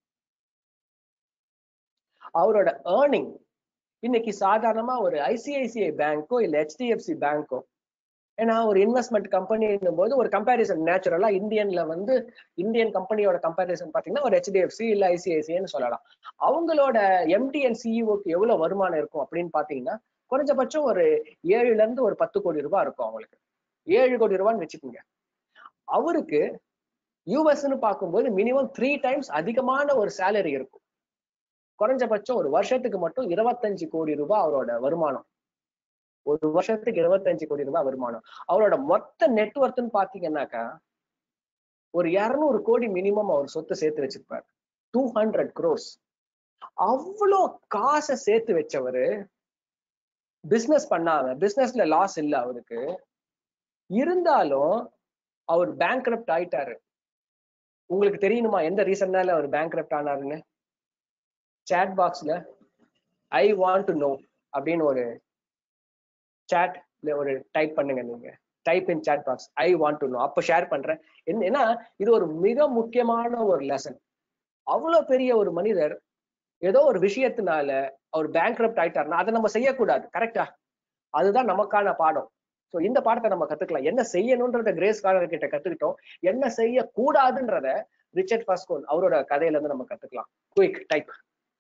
அவரோட ஏர்னிங் இன்னைக்கு சாதாரணமா ஒரு ஐசிஐசிஐ பேங்க்கோ இல்ல ஹெச்டிஎஃப்சி பேங்க்கோ ஏன்னா ஒரு இன்வெஸ்ட்மெண்ட் கம்பெனின்னும் போது ஒரு கம்பேரிசன் நேச்சுரலா இந்தியன்ல வந்து இந்தியன் கம்பெனியோட கம்பேரிசன் பாத்தீங்கன்னா ஒரு ஹெச்டிஎஃப்சி இல்ல ஐசிஐசிஐன்னு சொல்லலாம் அவங்களோட எம்டி அண்ட் சிஇஓக்கு எவ்வளவு வருமானம் இருக்கும் அப்படின்னு பாத்தீங்கன்னா குறைஞ்சபட்சம் ஒரு ஏழுல இருந்து ஒரு பத்து கோடி ரூபாய் இருக்கும் அவங்களுக்கு ஏழு கோடி ரூபான்னு வச்சுக்கோங்க அவருக்கு யூஎஸ்ன்னு பார்க்கும்போது மினிமம் த்ரீ டைம்ஸ் அதிகமான ஒரு சேலரி இருக்கும் குறைஞ்சபட்சம் ஒரு வருஷத்துக்கு மட்டும் இருபத்தஞ்சு கோடி ரூபாய் அவரோட வருமானம் ஒரு வருஷத்துக்கு இருபத்தஞ்சு கோடி ரூபாய் வருமானம் அவரோட மொத்த நெட்ஒர்க்னு பாத்தீங்கன்னாக்கா ஒரு இருநூறு கோடி மினிமம் அவர் சொத்து சேர்த்து வச்சிருப்பார் டூ ஹண்ட்ரட் க்ரோஸ் அவ்வளோ காசை சேர்த்து வச்சவரு பிசினஸ் பண்ணாம பிசினஸ்ல லாஸ் இல்ல அவருக்கு இருந்தாலும் அவர் பேங்க் ஆயிட்டாரு உங்களுக்கு தெரியணுமா எந்த ரீசன்னால அவர் பேங்க் ஆனாருன்னு சேட் பாக்ஸ்ல ஐ வாண்ட் டு நோ அப்படின்னு ஒரு chat ல ஒரு டைப் பண்ணுங்க நீங்க type in chat box I want to know அப்ப ஷேர் பண்றேன் என்ன- ஏன்னா இது ஒரு மிக முக்கியமான ஒரு லெசன் அவ்வளவு பெரிய ஒரு மனிதர் ஏதோ ஒரு விஷயத்தினால அவர் பேங்க் ஆயிட்டாருன்னா அதை நம்ம செய்யக்கூடாது கரெக்டா அதுதான் நமக்கான பாடம் சோ இந்த பாடத்தை நம்ம கத்துக்கலாம் என்ன செய்யணும்ன்றத கிரேஸ் காலர் கிட்ட கத்துக்கிட்டோம் என்ன செய்ய கூடாதுன்றத ரிச்சர்ட் பாஸ்கோன் அவரோட கதையில இருந்து நம்ம கத்துக்கலாம் quick type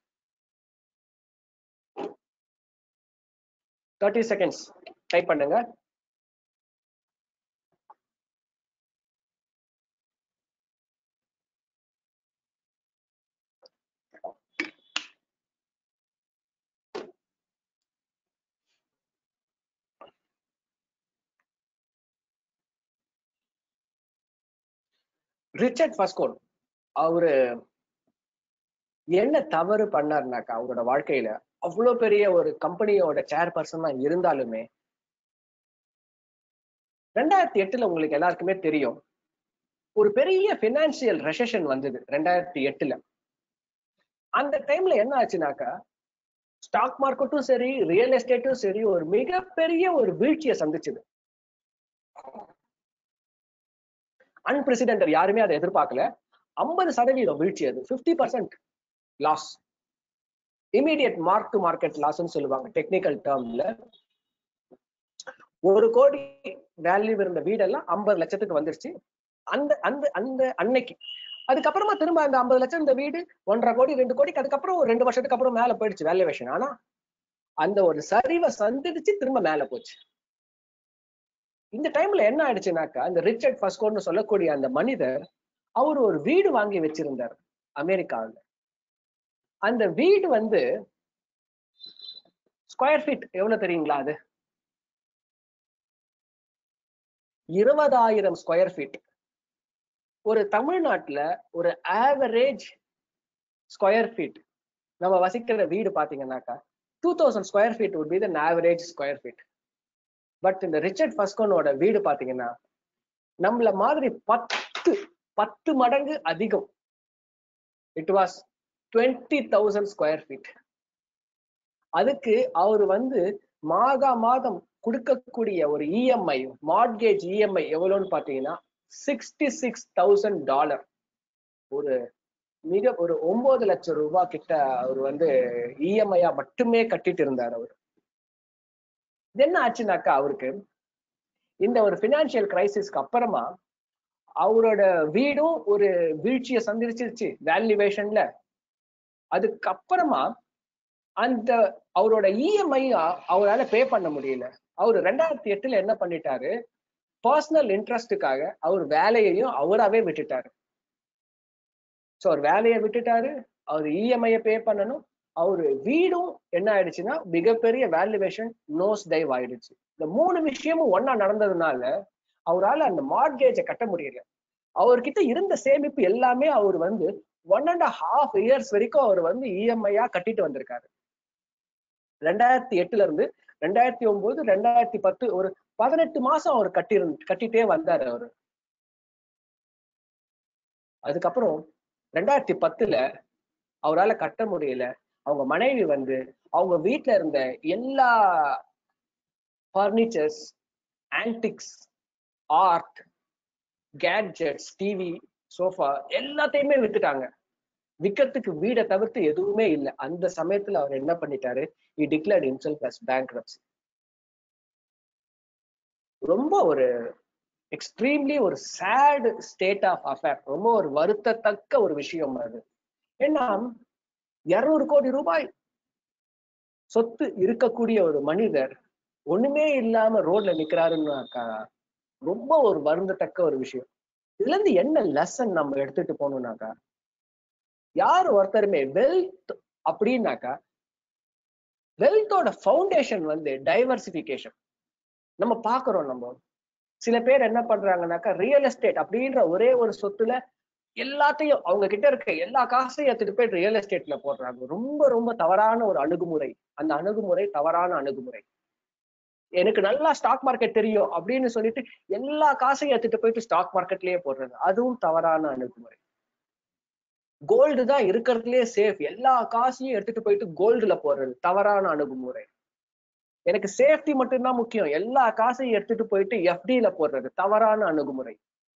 thirty seconds type பண்ணுங்க ரிச்சர்ட் ஃபஸ்கோன் அவரு என்ன தவறு பண்ணாருனாக்கா அவரோட வாழ்க்கையில அவ்வளவு பெரிய ஒரு கம்பெனியோட சேர்பர்சனா இருந்தாலுமே ரெண்டாயிரத்தி எட்டுல உங்களுக்கு எல்லாருக்குமே தெரியும் ஒரு பெரிய பினான்சியல் ரெசன் வந்தது ரெண்டாயிரத்தி எட்டுல அந்த டைம்ல என்ன ஆச்சுனாக்கா ஸ்டாக் மார்க்கெட்டும் சரி ரியல் எஸ்டேட்டும் சரி ஒரு மிகப்பெரிய ஒரு வீழ்ச்சியை சந்திச்சது அன்பிரசிடென்டர் யாருமே அதை எதிர்பார்க்கல ஐம்பது சதவீதம் வீழ்ச்சி அது fifty percent loss immediate mark to market லாஸ்ன்னு சொல்லுவாங்க டெக்னிக்கல் டேர்ம்ல ஒரு கோடி வேல்யூ இருந்த வீடெல்லாம் ஐம்பது லட்சத்துக்கு வந்துருச்சு அந்த அந்த அந்த அன்னைக்கு அதுக்கப்புறமா திரும்ப அந்த ஐம்பது லட்சம் இந்த வீடு ஒன்றரை கோடி ரெண்டு கோடிக்கு அதுக்கப்புறம் ஒரு ரெண்டு வருஷத்துக்கு அப்புறம் மேல போயிடுச்சு வேல்யூவேஷன் ஆனா அந்த ஒரு சரிவை சந்திச்சு திரும்ப மேல போச்சு இந்த டைம்ல என்ன ஆயிடுச்சுனாக்கா இந்த ரிச்சர்ட் ஃபஸ்கோன்னு சொல்லக்கூடிய அந்த மனிதர் அவர் ஒரு வீடு வாங்கி வச்சிருந்தார் அமெரிக்காவில் அந்த வீடு வந்து ஸ்கொயர் ஃபீட் எவ்வளவு தெரியுங்களா அது இருபதாயிரம் ஸ்கொயர் ஃபீட் ஒரு தமிழ்நாட்டுல ஒரு ஆவரேஜ் ஸ்கொயர் ஃபீட் நம்ம வசிக்கிற வீடு பாத்தீங்கன்னாக்கா two thousand square feet would be the average square feet but இந்த ரிச்சர்ட் ஃபஸ்கோனோட வீடு பாத்தீங்கன்னா நம்மள மாதிரி பத்து பத்து மடங்கு அதிகம் it was twenty thousand square feet அதுக்கு அவர் வந்து மாதா மாதம் கொடுக்கக்கூடிய ஒரு இஎம்ஐ மார்ட்கேஜ் இஎம்ஐ எவ்வளோன்னு பாத்தீங்கன்னா சிக்ஸ்டி சிக்ஸ் தௌசண்ட் டாலர் ஒரு மிக ஒரு ஒன்பது லட்சம் ரூபாய் கிட்ட அவர் வந்து இஎம்ஐயா மட்டுமே கட்டிட்டு இருந்தார் அவர் இது என்ன ஆச்சுனாக்கா அவருக்கு இந்த ஒரு பினான்சியல் கிரைசிஸ்க்கு அப்புறமா அவரோட வீடும் ஒரு வீழ்ச்சியை சந்திச்சிருச்சு வேல்யூவேஷன்ல அதுக்கப்புறமா அந்த அவரோட இஎம்ஐ அவரால பே பண்ண முடியல அவர் ரெண்டாயிரத்தி எட்டுல என்ன பண்ணிட்டாரு பர்சனல் இன்ட்ரெஸ்டுக்காக அவர் வேலையையும் அவராவே விட்டுட்டாரு ஸோ அவர் வேலையை விட்டுட்டாரு அவர் இஎம்ஐ பே பண்ணணும் அவரு வீடும் என்ன ஆயிடுச்சுன்னா மிகப்பெரிய வேல்யூவேஷன் நோஸ் டைவ் ஆயிடுச்சு இந்த மூணு விஷயமும் ஒன்னா நடந்ததுனால அவரால் அந்த மார்கேஜை கட்ட முடியல அவர்கிட்ட இருந்த சேமிப்பு எல்லாமே அவர் வந்து ஒன் அண்ட் ஹாஃப் இயர்ஸ் வரைக்கும் அவர் வந்து இஎம்ஐயா கட்டிட்டு வந்திருக்காரு ரெண்டாயிரத்தி எட்டுல இருந்து ரெண்டாயிரத்தி ஒன்பது ரெண்டாயிரத்தி பத்து ஒரு பதினெட்டு மாசம் அவர் கட்டி கட்டிட்டே வந்தாரு அவரு அதுக்கப்புறம் ரெண்டாயிரத்தி பத்துல அவரால கட்ட முடியல அவங்க மனைவி வந்து அவங்க வீட்டுல இருந்த எல்லா furnitures antiques art gadgets TV sofa எல்லாத்தையுமே வித்துட்டாங்க விற்கிறதுக்கு வீடை தவிர்த்து எதுவுமே இல்லை அந்த சமயத்துல அவர் என்ன பண்ணிட்டாரு he declared himself as bank ரொம்ப ஒரு எக்ஸ்ட்ரீம்லி ஒரு சேட் ஸ்டேட் ஆஃப் அஃபேர் ரொம்ப ஒரு வருத்தத்தக்க ஒரு விஷயம் அது ஏன்னா இருநூறு கோடி ரூபாய் சொத்து இருக்கக்கூடிய ஒரு மனிதர் ஒண்ணுமே இல்லாம ரோட்ல நிக்கிறாருன்னாக்கா ரொம்ப ஒரு வருந்தத்தக்க ஒரு விஷயம் இதுல இருந்து என்ன லெசன் நம்ம எடுத்துட்டு போகணும்னாக்கா யார் ஒருத்தருமே வெல்த் அப்படின்னாக்கா வெல்த்தோட ஃபவுண்டேஷன் வந்து டைவர்சிபிகேஷன் நம்ம பாக்குறோம் நம்ம சில பேர் என்ன பண்றாங்கன்னாக்கா ரியல் எஸ்டேட் அப்படின்ற ஒரே ஒரு சொத்துல எல்லாத்தையும் அவங்க கிட்ட இருக்க எல்லா காசையும் எடுத்துட்டு போய் ரியல் எஸ்டேட்ல போடுறாங்க ரொம்ப ரொம்ப தவறான ஒரு அணுகுமுறை அந்த அணுகுமுறை தவறான அணுகுமுறை எனக்கு நல்லா ஸ்டாக் மார்க்கெட் தெரியும் அப்படின்னு சொல்லிட்டு எல்லா காசையும் எடுத்துட்டு போயிட்டு ஸ்டாக் மார்க்கெட்லயே போடுறது அதுவும் தவறான அணுகுமுறை கோல்டு தான் இருக்கிறதுலயே சேஃப் எல்லா காசையும் எடுத்துட்டு போயிட்டு கோல்டுல போடுறது தவறான அணுகுமுறை எனக்கு சேஃப்டி மட்டும்தான் முக்கியம் எல்லா காசையும் எடுத்துட்டு போயிட்டு எஃப்டில போடுறது தவறான அணுகுமுறை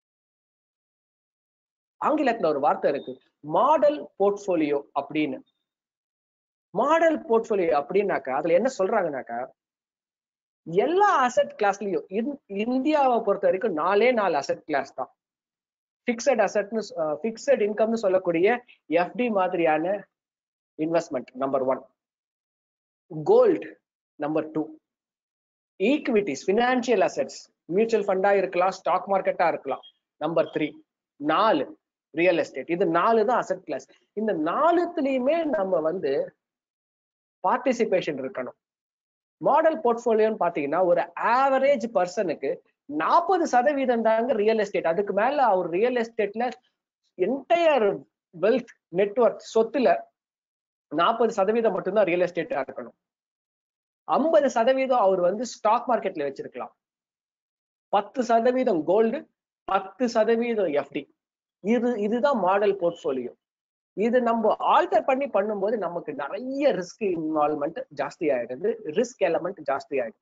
ஆங்கிலத்துல ஒரு வார்த்தை இருக்கு மாடல் போர்ட்போலியோ அப்படின்னு மாடல் போர்ட்போலியோ அப்படின்னாக்கா அதுல என்ன சொல்றாங்கன்னாக்கா எல்லா அசெட் கிளாஸ்லயும் இந்தியாவை பொறுத்த வரைக்கும் நாலே நாலு அசெட் கிளாஸ் தான் பிக்சட் அசெட்னு பிக்சட் இன்கம்னு சொல்லக்கூடிய எஃப்டி மாதிரியான investment number one gold number two equities financial assets mutual ஃபண்டா இருக்கலாம் ஸ்டாக் மார்க்கெட்டா இருக்கலாம் நம்பர் த்ரீ நாலு ரியல் எஸ்டேட் இது நாலு தான் அசெட் கிளாஸ் இந்த நாலுத்துலயுமே நம்ம வந்து பார்ட்டிசிபேஷன் இருக்கணும் மாடல் போர்ட்போலியோன்னு பாத்தீங்கன்னா ஒரு ஆவரேஜ் பர்சனுக்கு நாற்பது சதவீதம் தாங்க ரியல் எஸ்டேட் அதுக்கு மேல அவர் ரியல் எஸ்டேட்ல என்டையர் வெல்த் நெட்ஒர்க் சொத்துல நாற்பது சதவீதம் மட்டும்தான் ரியல் எஸ்டேட்டா இருக்கணும் ஐம்பது சதவீதம் அவர் வந்து ஸ்டாக் மார்க்கெட்ல வச்சிருக்கலாம் பத்து சதவீதம் கோல்டு பத்து சதவீதம் எஃப்டி இது இதுதான் மாடல் போர்ட்போலியோ இது நம்ம ஆல்டர் பண்ணி பண்ணும்போது நமக்கு நிறைய ரிஸ்க் இன்வால்மெண்ட் ஜாஸ்தி ஆயிடுது ரிஸ்க் எலமெண்ட் ஜாஸ்தி ஆயிடுது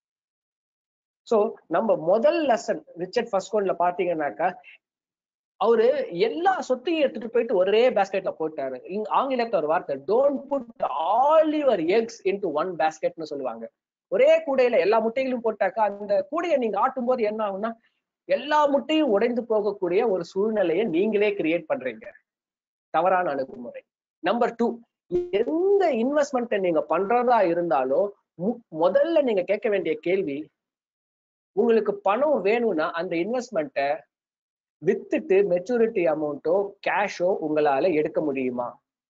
சோ நம்ம முதல் லெசன் ரிச்சர்ட் ஃபர்ஸ்ட் பாத்தீங்கன்னாக்கா அவரு எல்லா சொத்தையும் எடுத்துட்டு போயிட்டு ஒரே பேஸ்கெட்ல போட்டாரு இங்க ஆங்கிலத்துல ஒரு வார்த்தை don't put all your eggs into one பேஸ்கெட்னு சொல்லுவாங்க ஒரே கூடையில எல்லா முட்டைகளும் போட்டாக்கா அந்த கூடையை நீங்க ஆட்டும் போது என்ன ஆகும்னா எல்லா முட்டையும் உடைந்து போகக்கூடிய ஒரு சூழ்நிலையை நீங்களே கிரியேட் பண்றீங்க தவறான அணுகுமுறை நம்பர் டூ எந்த இன்வெஸ்ட்மெண்ட்டை நீங்க பண்றதா இருந்தாலும் முதல்ல நீங்க கேட்க வேண்டிய கேள்வி உங்களுக்கு பணம் வேணும்னா அந்த இன்வெஸ்ட்மெண்ட்டை வித்துட்டு மெச்சூரிட்டி அமௌண்ட்டோ கேஷோ உங்களால எடுக்க முடியுமா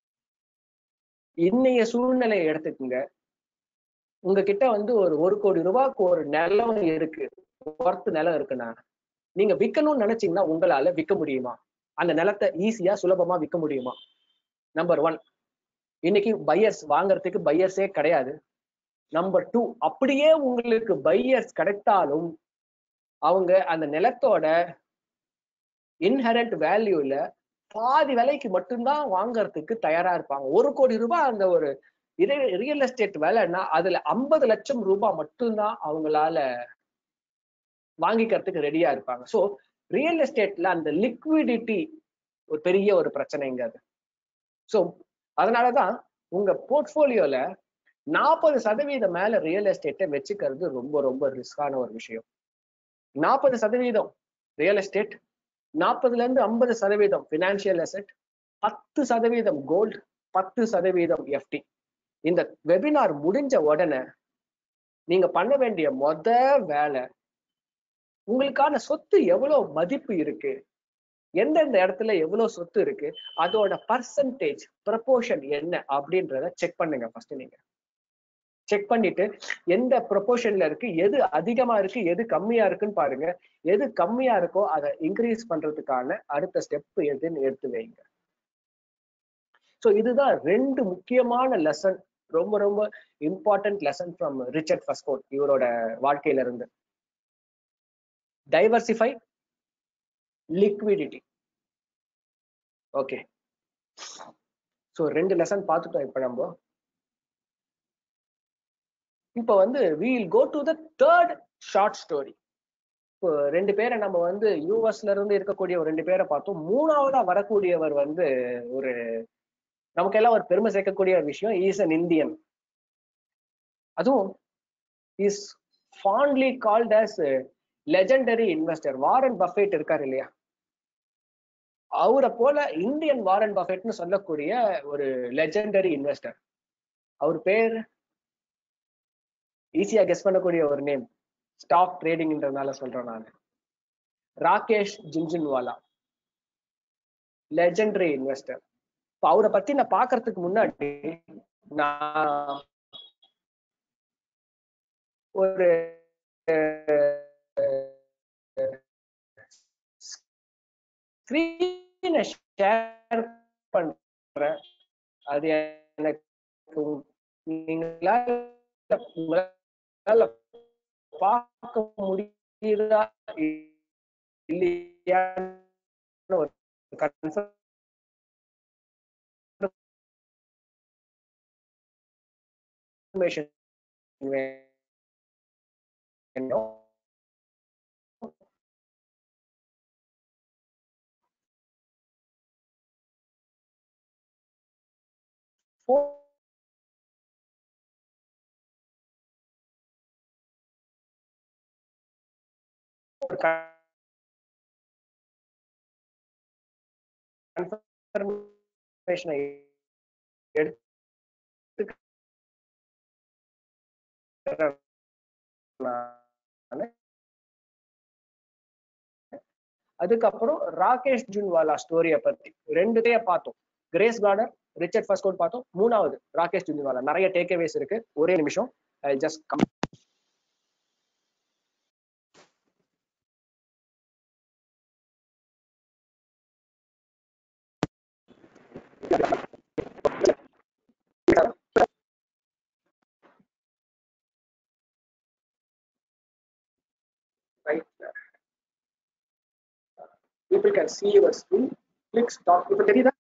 இன்னைய சூழ்நிலையை எடுத்துக்கோங்க உங்ககிட்ட வந்து ஒரு ஒரு கோடி ரூபாய்க்கு ஒரு நிலம் இருக்கு ஒர்த்து நிலம் இருக்குன்னா நீங்க விற்கணும்னு நினைச்சீங்கன்னா உங்களால விற்க முடியுமா அந்த நிலத்தை ஈஸியா சுலபமா விற்க முடியுமா நம்பர் ஒன் இன்னைக்கு பையர்ஸ் வாங்குறதுக்கு பையர்ஸே கிடையாது நம்பர் டூ அப்படியே உங்களுக்கு பையர்ஸ் கிடைத்தாலும் அவங்க அந்த நிலத்தோட இன்ஹரண்ட் வேல்யூல பாதி விலைக்கு மட்டும்தான் வாங்குறதுக்கு தயாரா இருப்பாங்க ஒரு கோடி ரூபாய் அந்த ஒரு ரியல் எஸ்டேட் வேலைன்னா அதுல ஐம்பது லட்சம் ரூபாய் மட்டும்தான் அவங்களால வாங்கிக்கிறதுக்கு ரெடியா இருப்பாங்க ஸோ ரியல் எஸ்டேட்ல அந்த லிக்விடிட்டி ஒரு பெரிய ஒரு பிரச்சனைங்க அது ஸோ அதனாலதான் உங்க போர்ட்போலியோல நாற்பது சதவீதம் மேல ரியல் எஸ்டேட்டை வச்சுக்கிறது ரொம்ப ரொம்ப ரிஸ்கான ஒரு விஷயம் நாற்பது சதவீதம் ரியல் எஸ்டேட் நாற்பதுல இருந்து ஐம்பது சதவீதம் பினான்சியல் அசெட் பத்து சதவீதம் கோல்டு பத்து சதவீதம் எஃப்டி இந்த வெபினார் முடிஞ்ச உடனே நீங்க பண்ண வேண்டிய மொத வேலை உங்களுக்கான சொத்து எவ்வளவு மதிப்பு இருக்கு எந்தெந்த இடத்துல எவ்வளவு சொத்து இருக்கு அதோட பர்சன்டேஜ் ப்ரப்போர்ஷன் என்ன அப்படின்றத செக் பண்ணுங்க ஃபர்ஸ்ட் நீங்க செக் பண்ணிட்டு எந்த ப்ரொபோர்ஷன்ல இருக்கு எது அதிகமா இருக்கு எது கம்மியா இருக்குன்னு பாருங்க எது கம்மியா இருக்கோ அதை இன்க்ரீஸ் பண்றதுக்கான அடுத்த ஸ்டெப் எதுன்னு எடுத்து வைங்க ஸோ இதுதான் ரெண்டு முக்கியமான லெசன் ரொம்ப ரொம்ப important lesson from Richard Fuscone இவரோட வாழ்க்கையில இருந்து டைவர்சிஃபை லிக்விடிட்டி ஓகே ஸோ ரெண்டு லெசன் பார்த்துட்டோம் இப்போ நம்ம இப்போ வந்து we'll go to the third short story இப்போ ரெண்டு பேரை நம்ம வந்து யூஎஸ்ல இருந்து இருக்கக்கூடிய ஒரு ரெண்டு பேரை பார்த்தோம் மூணாவதா வரக்கூடியவர் வந்து ஒரு நமக்கெல்லாம் ஒரு பெருமை சேர்க்கக்கூடிய விஷயம் இஸ் அன் இந்தியன் அதுவும் is fondly called as legendary investor Warren Buffett இருக்காரு இல்லையா அவரை போல இந்தியன் வாரன் பஃபேட்னு சொல்லக்கூடிய ஒரு லெஜெண்டரி இன்வெஸ்டர் அவர் பேர் ஈஸியா கெஸ் பண்ணக்கூடிய ஒரு நேம் ஸ்டாக் ட்ரேடிங்ன்றதுனால சொல்றேன் நான் ராகேஷ் ஜின்ஜின்வாலா லெஜெண்டரி இன்வெஸ்டர் இப்போ அவரை பத்தி நான் பாக்குறதுக்கு முன்னாடி நான் ஒரு ஸ்கிரீனை ஷேர் பண்றேன் அது எனக்கு நீங்களால உங்களால பார்க்க முடியுதா இல்லையா ஒரு கன்ஃபர்மேஷன் வேணும் கன்ஃபர்மேஷனை எடுத்து அதுக்கப்புறம் ராகேஷ் ஜுன்வாலா ஸ்டோரிய பத்தி ரெண்டுத்தையே பார்த்தோம் Grace Carter Richard first code பார்த்தோம் மூணாவது ராகேஷ் ஜுன்வாலா நிறைய டேக்அவேஸ் இருக்கு ஒரே நிமிஷம் just come right people can see your screen click stop இப்ப தெரியுதா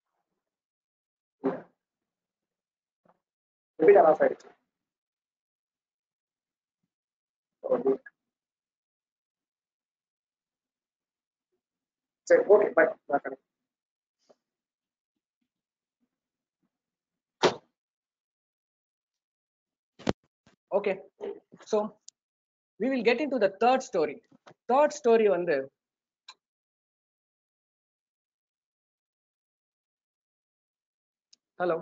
ரிப்பீட் ஆஃப் ஆயிடுச்சு சரி ஓகே பை நான் okay so we will get into the third story third story வந்து ஹலோ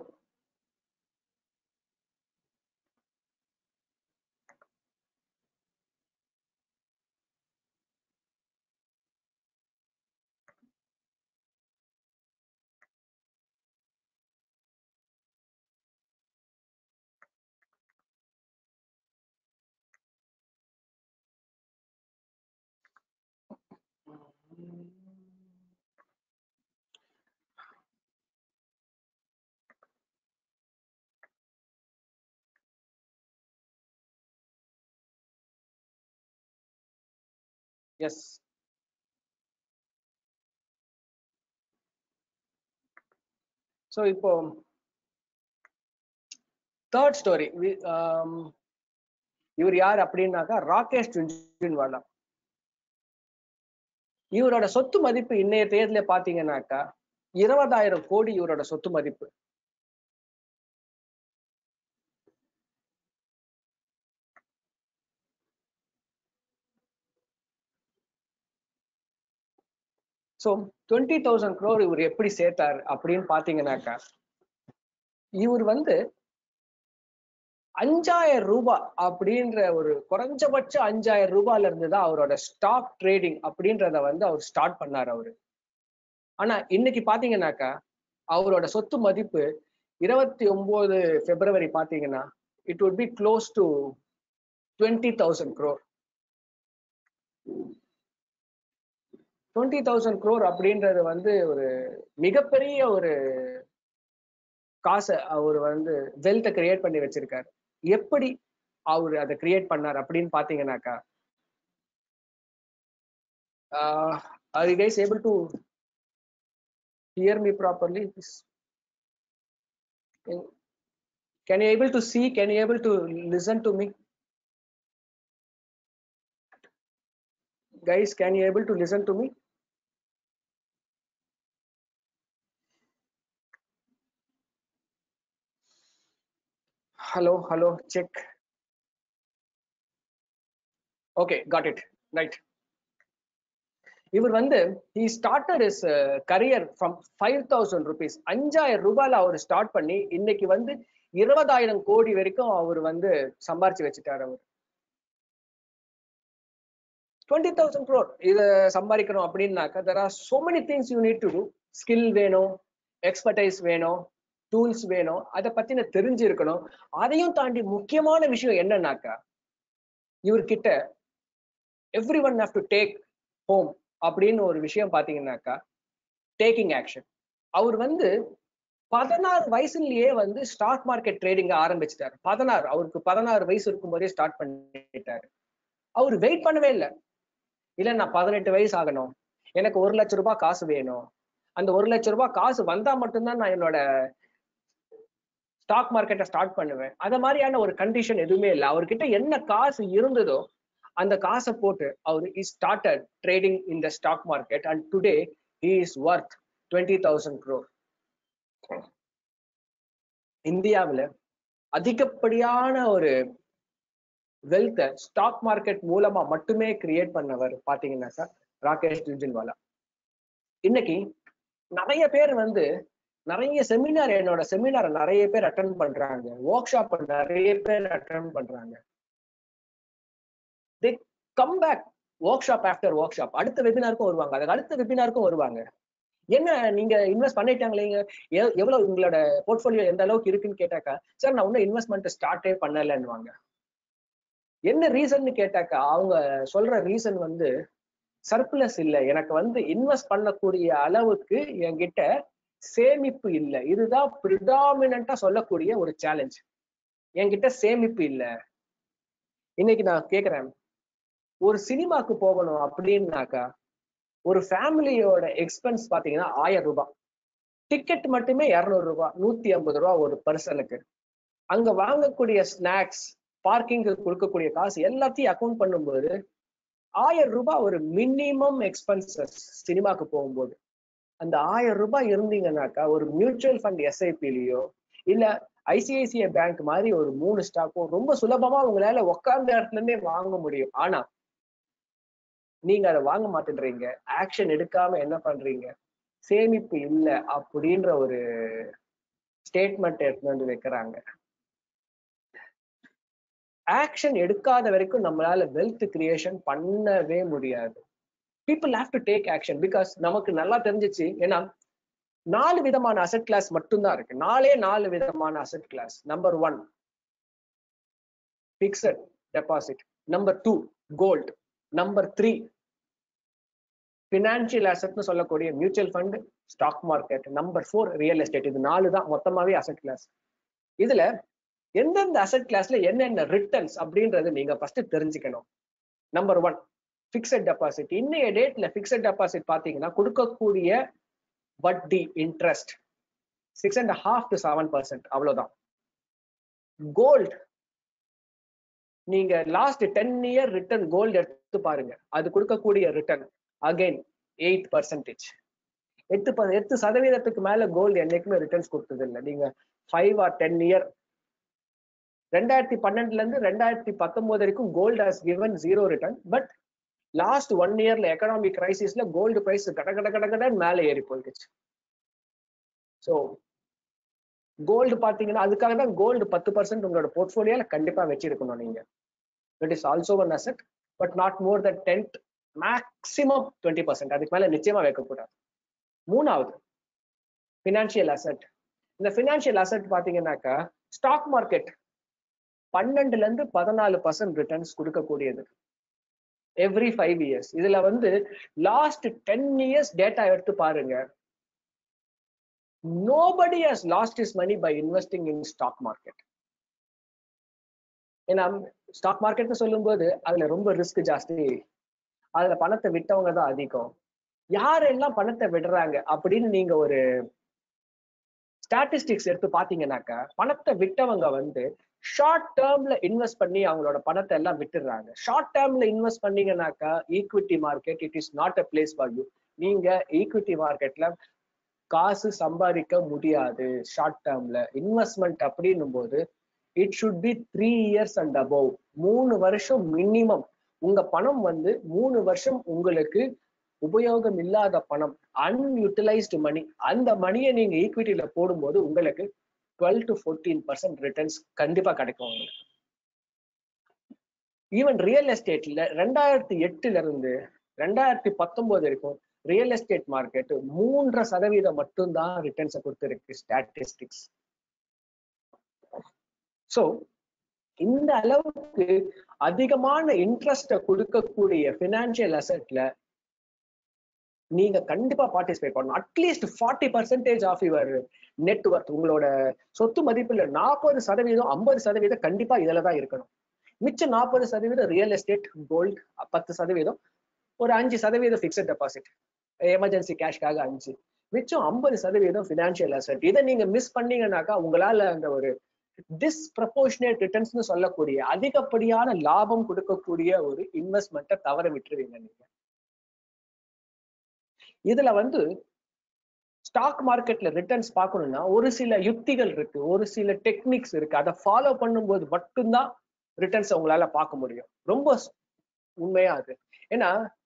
எஸ் ஸோ இப்போ தேர்ட் ஸ்டோரி இவர் யார் அப்படின்னாக்கா ராகேஷ் ஜுன்ஜுன்வாலா இவரோட சொத்து மதிப்பு இன்னைய தேதியில பாத்தீங்கன்னாக்கா இருபதாயிரம் கோடி இவரோட சொத்து மதிப்பு ஸோ டுவெண்ட்டி தௌசண்ட் க்ரோர் இவர் எப்படி சேர்த்தார் அப்படின்னு பாத்தீங்கன்னாக்கா இவர் வந்து அஞ்சாயிரம் ரூபாய் அப்படின்ற ஒரு குறைஞ்சபட்ச அஞ்சாயிரம் ரூபாயில இருந்து தான் அவரோட ஸ்டாக் ட்ரேடிங் அப்படின்றத வந்து அவர் ஸ்டார்ட் பண்ணார் அவரு ஆனா இன்னைக்கு பாத்தீங்கன்னாக்கா அவரோட சொத்து மதிப்பு இருபத்தி ஒன்பது பிப்ரவரி பாத்தீங்கன்னா it would be close to twenty thousand crore twenty thousand crore அப்படின்றது வந்து ஒரு மிகப்பெரிய ஒரு காசை அவர் வந்து வெல்த்தை கிரியேட் பண்ணி வச்சிருக்காரு எப்படி அவர் அதை கிரியேட் பண்ணார் அப்படின்னு பாத்தீங்கன்னாக்கா are you guys able to hear me properly can you able to see can you able to listen to me guys can you able to listen to me hello hello check okay got it right இவர் வந்து he started his uh, career from five thousand rupees அஞ்சாயிரம் ரூபாயில அவர் start பண்ணி இன்னைக்கு வந்து இருபதாயிரம் கோடி வரைக்கும் அவர் வந்து சம்பாரிச்சு வச்சுட்டாரு அவர் டுவெண்ட்டி தௌசண்ட் க்ரோர் இதை சம்பாதிக்கணும் அப்படின்னாக்கா there are so many things you need to do skill வேணும் எக்ஸ்பர்டைஸ் வேணும் டூல்ஸ் வேணும் அதை பத்தின தெரிஞ்சிருக்கணும் அதையும் தாண்டி முக்கியமான விஷயம் என்னன்னாக்கா இவர்கிட்ட every one have to take home அப்படின்னு ஒரு விஷயம் பாத்தீங்கன்னாக்கா டேக்கிங் ஆக்ஷன் அவர் வந்து பதினாறு வயசுலயே வந்து ஸ்டாக் மார்க்கெட் ட்ரேடிங் ஆரம்பிச்சிட்டாரு பதினாறு அவருக்கு பதினாறு வயசு இருக்கும் போதே ஸ்டார்ட் பண்ணிட்டாரு அவர் வெயிட் பண்ணவே இல்லை இல்ல நான் பதினெட்டு வயசு ஆகணும் எனக்கு ஒரு லட்ச ரூபாய் காசு வேணும் அந்த ஒரு லட்ச ரூபாய் காசு வந்தா மட்டும்தான் நான் என்னோட ஸ்டாக் மார்க்கெட்டை ஸ்டார்ட் பண்ணுவேன் அத மாதிரியான ஒரு கண்டிஷன் எதுவுமே இல்லை அவர்கிட்ட என்ன காசு இருந்ததோ அந்த காசை போட்டு அவர் is started trading in the stock market and today he is worth twenty thousand crore இந்தியாவில் அதிகப்படியான ஒரு வெல்த்தை ஸ்டாக் மார்க்கெட் மூலமா மட்டுமே கிரியேட் பண்ணவர் பாத்தீங்கன்னா சார் ராகேஷ் ஜுன்ஜின்வாலா இன்னைக்கு நிறைய பேர் வந்து நிறைய செமினார் என்னோட செமினார் நிறைய பேர் அட்டன் பண்றாங்க ஒர்க் ஷாப் நிறைய பேர் அட்டன் பண்றாங்க they come back workshop after workshop அடுத்த வெபினாருக்கும் வருவாங்க அதுக்கு அடுத்த வெபினாருக்கும் வருவாங்க என்ன நீங்க இன்வெஸ்ட் பண்ணிட்டாங்களேங்க எவ்- எவ்வளவு உங்களோட போர்ட்ஃபோலியோ எந்த அளவுக்கு இருக்குன்னு கேட்டாக்கா சார் நான் இன்னும் இன்வெஸ்ட்மெண்ட் ஸ்டார்ட்டே பண்ணலன்னுவாங்க என்ன ரீசன்னு கேட்டாக்கா அவங்க சொல்ற ரீசன் வந்து சர்ப்ளஸ் இல்ல எனக்கு வந்து இன்வெஸ்ட் பண்ணக்கூடிய அளவுக்கு என்கிட்ட சேமிப்பு இல்ல இதுதான் ப்ரிடாமினா சொல்லக்கூடிய ஒரு சேலஞ்ச் என்கிட்ட சேமிப்பு இல்ல இன்னைக்கு நான் கேக்குறேன் ஒரு சினிமாக்கு போகணும் அப்படின்னாக்கா ஒரு ஃபேமிலியோட எக்ஸ்பென்ஸ் பாத்தீங்கன்னா ஆயிரம் ரூபாய் டிக்கெட் மட்டுமே இருநூறு ரூபாய் நூத்தி ஐம்பது ரூபாய் ஒரு பர்சனுக்கு அங்க வாங்கக்கூடிய ஸ்நாக்ஸ் பார்க்கிங்க்கு கொடுக்கக்கூடிய காசு எல்லாத்தையும் அக்கௌண்ட் பண்ணும்போது ஆயிரம் ரூபாய் ஒரு மினிமம் எக்ஸ்பென்சஸ் சினிமாக்கு போகும்போது அந்த ஆயிரம் ரூபாய் இருந்தீங்கன்னாக்கா ஒரு மியூச்சுவல் ஃபண்ட் எஸ்ஐபிலையோ இல்ல ஐசிஐசிஐ பேங்க் மாதிரி ஒரு மூணு ஸ்டாக்கோ ரொம்ப சுலபமா உங்களால உட்கார்ந்த இடத்துல இருந்தே வாங்க முடியும் ஆனா நீங்க அதை வாங்க மாட்டேன்றீங்க ஆக்ஷன் எடுக்காம என்ன பண்றீங்க சேமிப்பு இல்ல அப்படின்ற ஒரு ஸ்டேட்மெண்ட் எடுத்து வந்து வைக்கிறாங்க ஆக்ஷன் எடுக்காத வரைக்கும் நம்மளால வெல்த் கிரியேஷன் பண்ணவே முடியாது people have to take action because நமக்கு நல்லா தெரிஞ்சிச்சு ஏன்னா நாலு விதமான அசெட் கிளாஸ் மட்டும்தான் இருக்கு நாலே நாலு விதமான asset class number one fixed deposit number two gold number three financial அசெட்னு சொல்லக்கூடிய mutual fund stock market number four real estate இது நாலு தான் மொத்தமாவே அசெட் கிளாஸ் இதுல எந்தெந்த அசெட் கிளாஸ்ல என்னென்ன ரிட்டர்ன்ஸ் அப்படின்றது நீங்க ஃபர்ஸ்ட் தெரிஞ்சுக்கணும் நம்பர் ஒன் பிக்சட் டெபாசிட் இன்னைய டேட்ல பிக்சட் டெபாசிட் பாத்தீங்கன்னா கொடுக்கக்கூடிய வட்டி interest six and half to seven percent அவ்வளவுதான் கோல்ட் நீங்க last ten year return gold எடுத்து பாருங்க அது கொடுக்கக்கூடிய ரிட்டர்ன் அகைன் எயிட் பர்சன்டேஜ் எட்டு ப- எட்டு சதவீதத்துக்கு மேல கோல்டு என்னைக்குமே ரிட்டர்ன்ஸ் கொடுத்தது இல்லை நீங்க ஃபைவ் ஆர் டென் இயர் ரெண்டாயிரத்தி பன்னெண்டுல இருந்து ரெண்டாயிரத்தி பத்தொன்பது வரைக்கும் gold has given zero return but last one இயர்ல எக்கனாமிக் கிரைசிஸ்ல கோல்டு பிரைஸ் கட கட கட கடன்னு மேல ஏறி போயிடுச்சு ஸோ கோல்டு பாத்தீங்கன்னா அதுக்காக தான் கோல்டு பத்து பர்சன்ட் உங்களோட போர்ட்ஃபோலியோல கண்டிப்பா வச்சிருக்கணும் நீங்க it is also one asset but not more than tenth maximum twenty percent அதுக்கு மேல நிச்சயமா வைக்கக்கூடாது மூணாவது ஃபினான்ஷியல் அசெட் இந்த ஃபினான்ஷியல் அசெட் பாத்தீங்கன்னாக்கா ஸ்டாக் மார்க்கெட் பன்னெண்டுல இருந்து பதினாலு பர்சன்ட் ரிட்டர்ன்ஸ் கொடுக்கக்கூடியது எவ்ரி ஃபைவ் இயர்ஸ் இதுல வந்து லாஸ்ட் டென் இயர்ஸ் டேட்டா எடுத்து பாருங்க nobody has lost is money by investing in stock market ஏன்னா ஸ்டாக் மார்க்கெட்னு சொல்லும்போது அதுல ரொம்ப ரிஸ்க் ஜாஸ்தி அதுல பணத்தை விட்டவங்க தான் அதிகம் யாரெல்லாம் பணத்தை விடுறாங்க அப்படின்னு நீங்க ஒரு ஸ்டாட்டிஸ்டிக்ஸ் எடுத்து பாத்தீங்கன்னாக்கா பணத்தை விட்டவங்க வந்து ஷார்ட் டேர்ம்ல இன்வெஸ்ட் பண்ணி அவங்களோட பணத்தை எல்லாம் விட்டுடுறாங்க ஷார்ட் டேர்ம்ல இன்வெஸ்ட் பண்ணீங்கன்னாக்கா equity market it is not a place for you நீங்க ஈக்விட்டி மார்க்கெட்ல காசு சம்பாதிக்க முடியாது ஷார்ட் டேர்ம்ல இன்வெஸ்ட்மெண்ட் அப்படின்னும் போது it should be three years and above மூணு வருஷம் மினிமம் உங்க பணம் வந்து மூணு வருஷம் உங்களுக்கு உபயோகம் இல்லாத பணம் அன்யூட்டிலைஸ்டு மணி அந்த மணியை நீங்க ஈக்விட்டியில போடும்போது உங்களுக்கு twelve to fourteen percent returns கண்டிப்பா கிடைக்கும் உங்களுக்கு ஈவன் ரியல் எஸ்டேட்ல ரெண்டாயிரத்தி எட்டுல இருந்து ரெண்டாயிரத்தி பத்தொன்பது வரைக்கும் ரியல் எஸ்டேட் மார்க்கெட் மூன்றரை சதவீதம் மட்டும்தான் ரிட்டர்ன்ஸை கொடுத்துருக்கு ஸ்டாட்டிஸ்டிக்ஸ் ஸோ இந்த அளவுக்கு அதிகமான இன்ட்ரெஸ்ட கொடுக்கக்கூடிய பினான்சியல் அசெட்ல நீங்க கண்டிப்பா பார்ட்டிசிபேட் பண்ணணும் at least forty percentage of your network உங்களோட சொத்து மதிப்புல நாற்பது சதவீதம் ஐம்பது சதவீதம் கண்டிப்பா இதுல தான் இருக்கணும் மிச்சம் நாற்பது சதவீதம் ரியல் எஸ்டேட் கோல்டு பத்து சதவீதம் ஒரு அஞ்சு சதவீதம் ஃபிக்ஸட் டெபாசிட் எமர்ஜென்சி கேஷ்காக அஞ்சு மிச்சம் ஐம்பது சதவீதம் ஃபினான்ஷியல் அசட் இதை நீங்க மிஸ் பண்ணீங்கன்னாக்கா உங்களால அந்த ஒரு டிஸ்ப்ரப்போர்ஷனேட் ரிட்டர்ன்ஸ்னு சொல்லக்கூடிய அதிகப்படியான லாபம் கொடுக்கக்கூடிய ஒரு இன்வெஸ்ட்மெண்ட்டை தவற விட்டுருவீங்க நீங்க இதுல வந்து ஸ்டாக் மார்க்கெட்ல ரிட்டர்ன்ஸ் பார்க்கணும்னா ஒரு சில யுக்திகள் இருக்கு ஒரு சில டெக்னிக்ஸ் இருக்கு அதை ஃபாலோ பண்ணும்போது மட்டும்தான் ரிட்டர்ன்ஸ் உங்களால பார்க்க முடியும் ரொம்ப உண்மையா அது ஏன்னா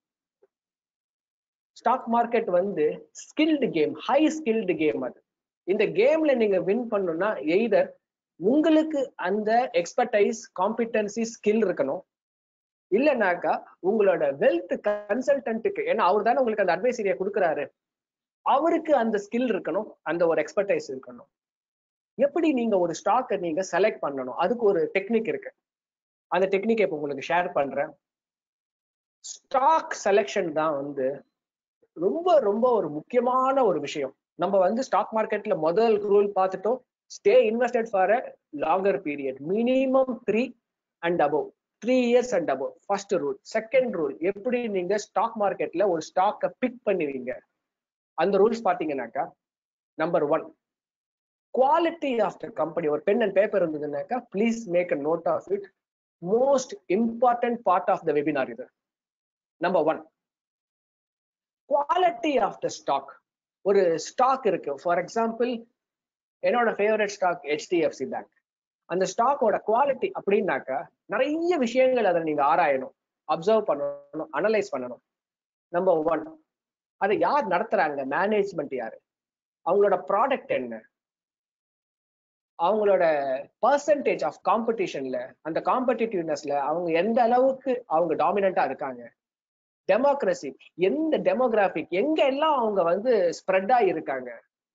ஸ்டாக் மார்க்கெட் வந்து skilled game high skilled game அது இந்த கேம்ல நீங்க வின் பண்ணணும்னா எய்தர் உங்களுக்கு அந்த எக்ஸ்பர்டைஸ் காம்பிடன்சி ஸ்கில் இருக்கணும் இல்லைனாக்கா உங்களோட வெல்த் கன்சல்டன்ட்டுக்கு ஏன்னா அவர் தானே உங்களுக்கு அந்த அட்வைசரியை கொடுக்குறாரு அவருக்கு அந்த ஸ்கில் இருக்கணும் அந்த ஒரு எக்ஸ்பர்டைஸ் இருக்கணும் எப்படி நீங்க ஒரு ஸ்டாக்கை நீங்க செலக்ட் பண்ணணும் அதுக்கு ஒரு டெக்னிக் இருக்கு அந்த டெக்னிக் இப்போ உங்களுக்கு ஷேர் பண்றேன் ஸ்டாக் செலெக்ஷன் தான் வந்து ரொம்ப ரொம்ப ஒரு முக்கியமான ஒரு விஷயம் நம்ம வந்து ஸ்டாக் மார்க்கெட்ல முதல் ரூல் பார்த்துட்டோம் stay invested for a longer period minimum three and above three years and above first rule second rule எப்படி நீங்க ஸ்டாக் மார்க்கெட்ல ஒரு ஸ்டாக்கை பிக் பண்ணுவீங்க அந்த ரூல்ஸ் பாத்தீங்கன்னாக்கா number one quality of the company ஒரு பென் அண்ட் பேப்பர் இருந்ததுனாக்கா please make a note of it most important part of the webinar இது number one quality of the stock ஒரு ஸ்டாக் இருக்கு ஃபார் எக்ஸாம்பிள் என்னோட favourite stock HDFC bank அந்த ஸ்டாக்கோட quality அப்படின்னாக்கா நிறைய விஷயங்கள் அதை நீங்க ஆராயணும் அப்சர்வ் பண்ணணும் அனலைஸ் பண்ணணும் நம்பர் ஒன் அதை யார் நடத்துறாங்க மேனேஜ்மெண்ட் யாரு அவங்களோட ப்ராடக்ட் என்ன அவங்களோட பர்சன்டேஜ் ஆஃப் காம்படிஷன்ல அந்த காம்படிட்டிவ்னஸ்ல அவங்க எந்த அளவுக்கு அவங்க டாமினண்டா இருக்காங்க டெமோக்ரஸி எந்த டெமோகிராபிக் எங்க எல்லாம் அவங்க வந்து ஸ்ப்ரெட் இருக்காங்க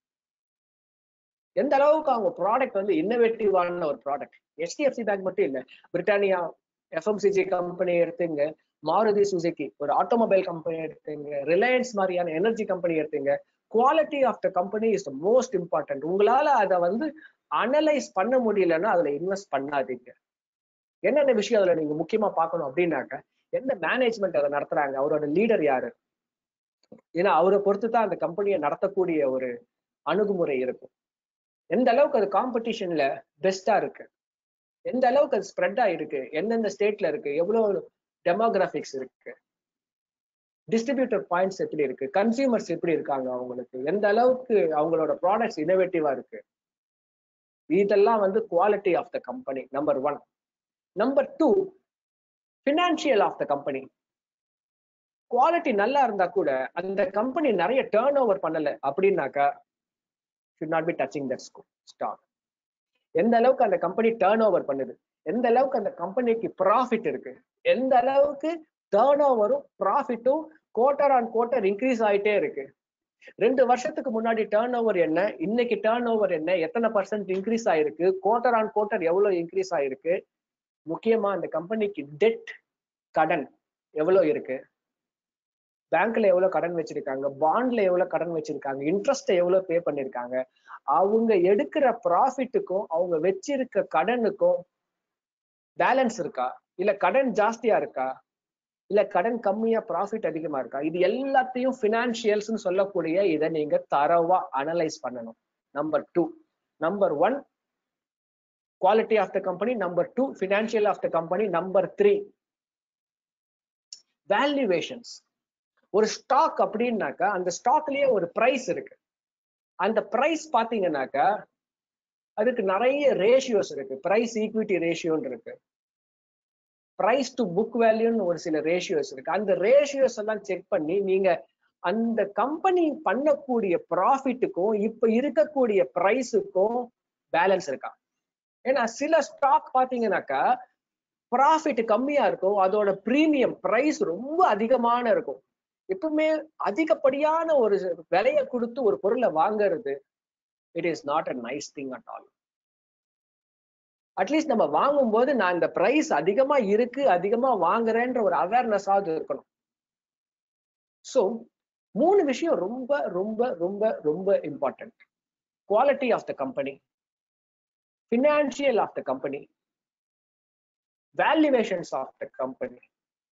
எந்த அளவுக்கு அவங்க ப்ராடக்ட் வந்து இன்னோவேட்டிவான ஒரு ப்ராடக்ட் ஹெச்டிஎஃப்சி பேங்க் மட்டும் இல்ல பிரிட்டானியா எஃப்எம்சிஜி கம்பெனி எடுத்துங்க மாருதி சுசுகி ஒரு ஆட்டோமொபைல் கம்பெனி எடுத்துங்க ரிலையன்ஸ் மாதிரியான எனர்ஜி கம்பெனி எடுத்துங்க quality of the company is the most important உங்களால அதை வந்து அனலைஸ் பண்ண முடியலன்னா அதுல இன்வெஸ்ட் பண்ணாதீங்க என்னென்ன விஷயம் அதுல நீங்க முக்கியமா பார்க்கணும் அப்படின்னாக்க எந்த மேனேஜ்மெண்ட் அதை நடத்துறாங்க அவரோட லீடர் யாரு ஏன்னா அவரை பொறுத்து தான் அந்த கம்பெனியை நடத்தக்கூடிய ஒரு அணுகுமுறை இருக்கும் எந்த அளவுக்கு அது காம்படிஷன்ல பெஸ்டா இருக்கு எந்த அளவுக்கு அது ஸ்ப்ரெட் ஆயிருக்கு எந்தெந்த ஸ்டேட்ல இருக்கு எவ்வளவு டெமோகிராபிக்ஸ் இருக்கு டிஸ்ட்ரிபியூட்டர் பாயிண்ட்ஸ் எப்படி இருக்கு கன்சியூமர்ஸ் எப்படி இருக்காங்க அவங்களுக்கு எந்த அளவுக்கு அவங்களோட ப்ராடக்ட்ஸ் இனோவேட்டிவா இருக்கு இதெல்லாம் வந்து quality of the company number one number two financial of the company quality நல்லா இருந்தா கூட அந்த கம்பெனி நிறைய டேர்ன் ஓவர் பண்ணல அப்படின்னாக்கா should not be touching that stock எந்த அளவுக்கு அந்த கம்பெனி டேர்ன் ஓவர் பண்ணுது எந்த அளவுக்கு அந்த கம்பெனிக்கு ப்ராஃபிட் இருக்கு எந்த அளவுக்கு டேர்ன் ஓவரும் ப்ராஃபிட்டும் குவார்டர் ஆன் குவார்டர் இன்க்ரீஸ் ஆயிட்டே இருக்கு ரெண்டு வருஷத்துக்கு முன்னாடி டேர்ன் ஓவர் என்ன இன்னைக்கு டேர்ன் ஓவர் என்ன எத்தனை பர்சன்ட் இன்க்ரீஸ் ஆயிருக்கு குவார்டர் ஆன் குவார்டர் எவ்வளவு இன்க்ரீஸ் ஆயிருக்கு முக்கியமா அந்த கம்பெனிக்கு டெட் கடன் எவ்வளவு இருக்கு பேங்க்ல எவ்வளவு கடன் வச்சிருக்காங்க பாண்ட்ல எவ்வளவு கடன் வச்சிருக்காங்க இன்ட்ரெஸ்ட் எவ்வளவு பே பண்ணிருக்காங்க அவங்க எடுக்கிற ப்ராஃபிட்டுக்கும் அவங்க வச்சிருக்க கடனுக்கும் பேலன்ஸ் இருக்கா இல்ல கடன் ஜாஸ்தியா இருக்கா இல்ல கடன் கம்மியா ப்ராஃபிட் அதிகமா இருக்கா இது எல்லாத்தையும் பினான்சியல்ஸ்னு சொல்லக்கூடிய இதை நீங்க தரவா அனலைஸ் பண்ணணும் number two number one quality of the company number two financial of the company number three valuations ஒரு ஸ்டாக் அப்படின்னாக்கா அந்த ஸ்டாக்லயே ஒரு பிரைஸ் இருக்கு அந்த பிரைஸ் பாத்தீங்கன்னாக்கா அதுக்கு நிறைய ரேஷியோஸ் இருக்கு பிரைஸ் ஈக்விட்டி ரேஷியோன்னு இருக்கு பிரைஸ் டு புக் வேல்யூன்னு ஒரு சில ரேஷியோஸ் இருக்கு அந்த ரேஷியோஸ் எல்லாம் செக் பண்ணி நீங்க அந்த கம்பெனி பண்ணக்கூடிய ப்ராஃபிட்டுக்கும் இப்ப இருக்கக்கூடிய ப்ரைஸுக்கும் பேலன்ஸ் இருக்கா ஏன்னா சில ஸ்டாக் பாத்தீங்கன்னாக்கா ப்ராஃபிட் கம்மியா இருக்கும் அதோட ப்ரீமியம் பிரைஸ் ரொம்ப அதிகமான இருக்கும் எப்பவுமே அதிகப்படியான ஒரு விலையை கொடுத்து ஒரு பொருளை வாங்குறது it is not a nice thing at all at least நம்ம வாங்கும்போது நான் இந்த பிரைஸ் அதிகமா இருக்கு அதிகமா வாங்குறேன்ற ஒரு அவேர்னஸ் ஆகுது இருக்கணும் ஸோ மூணு விஷயம் ரொம்ப ரொம்ப ரொம்ப ரொம்ப important quality of the company financial of the company valuations of the company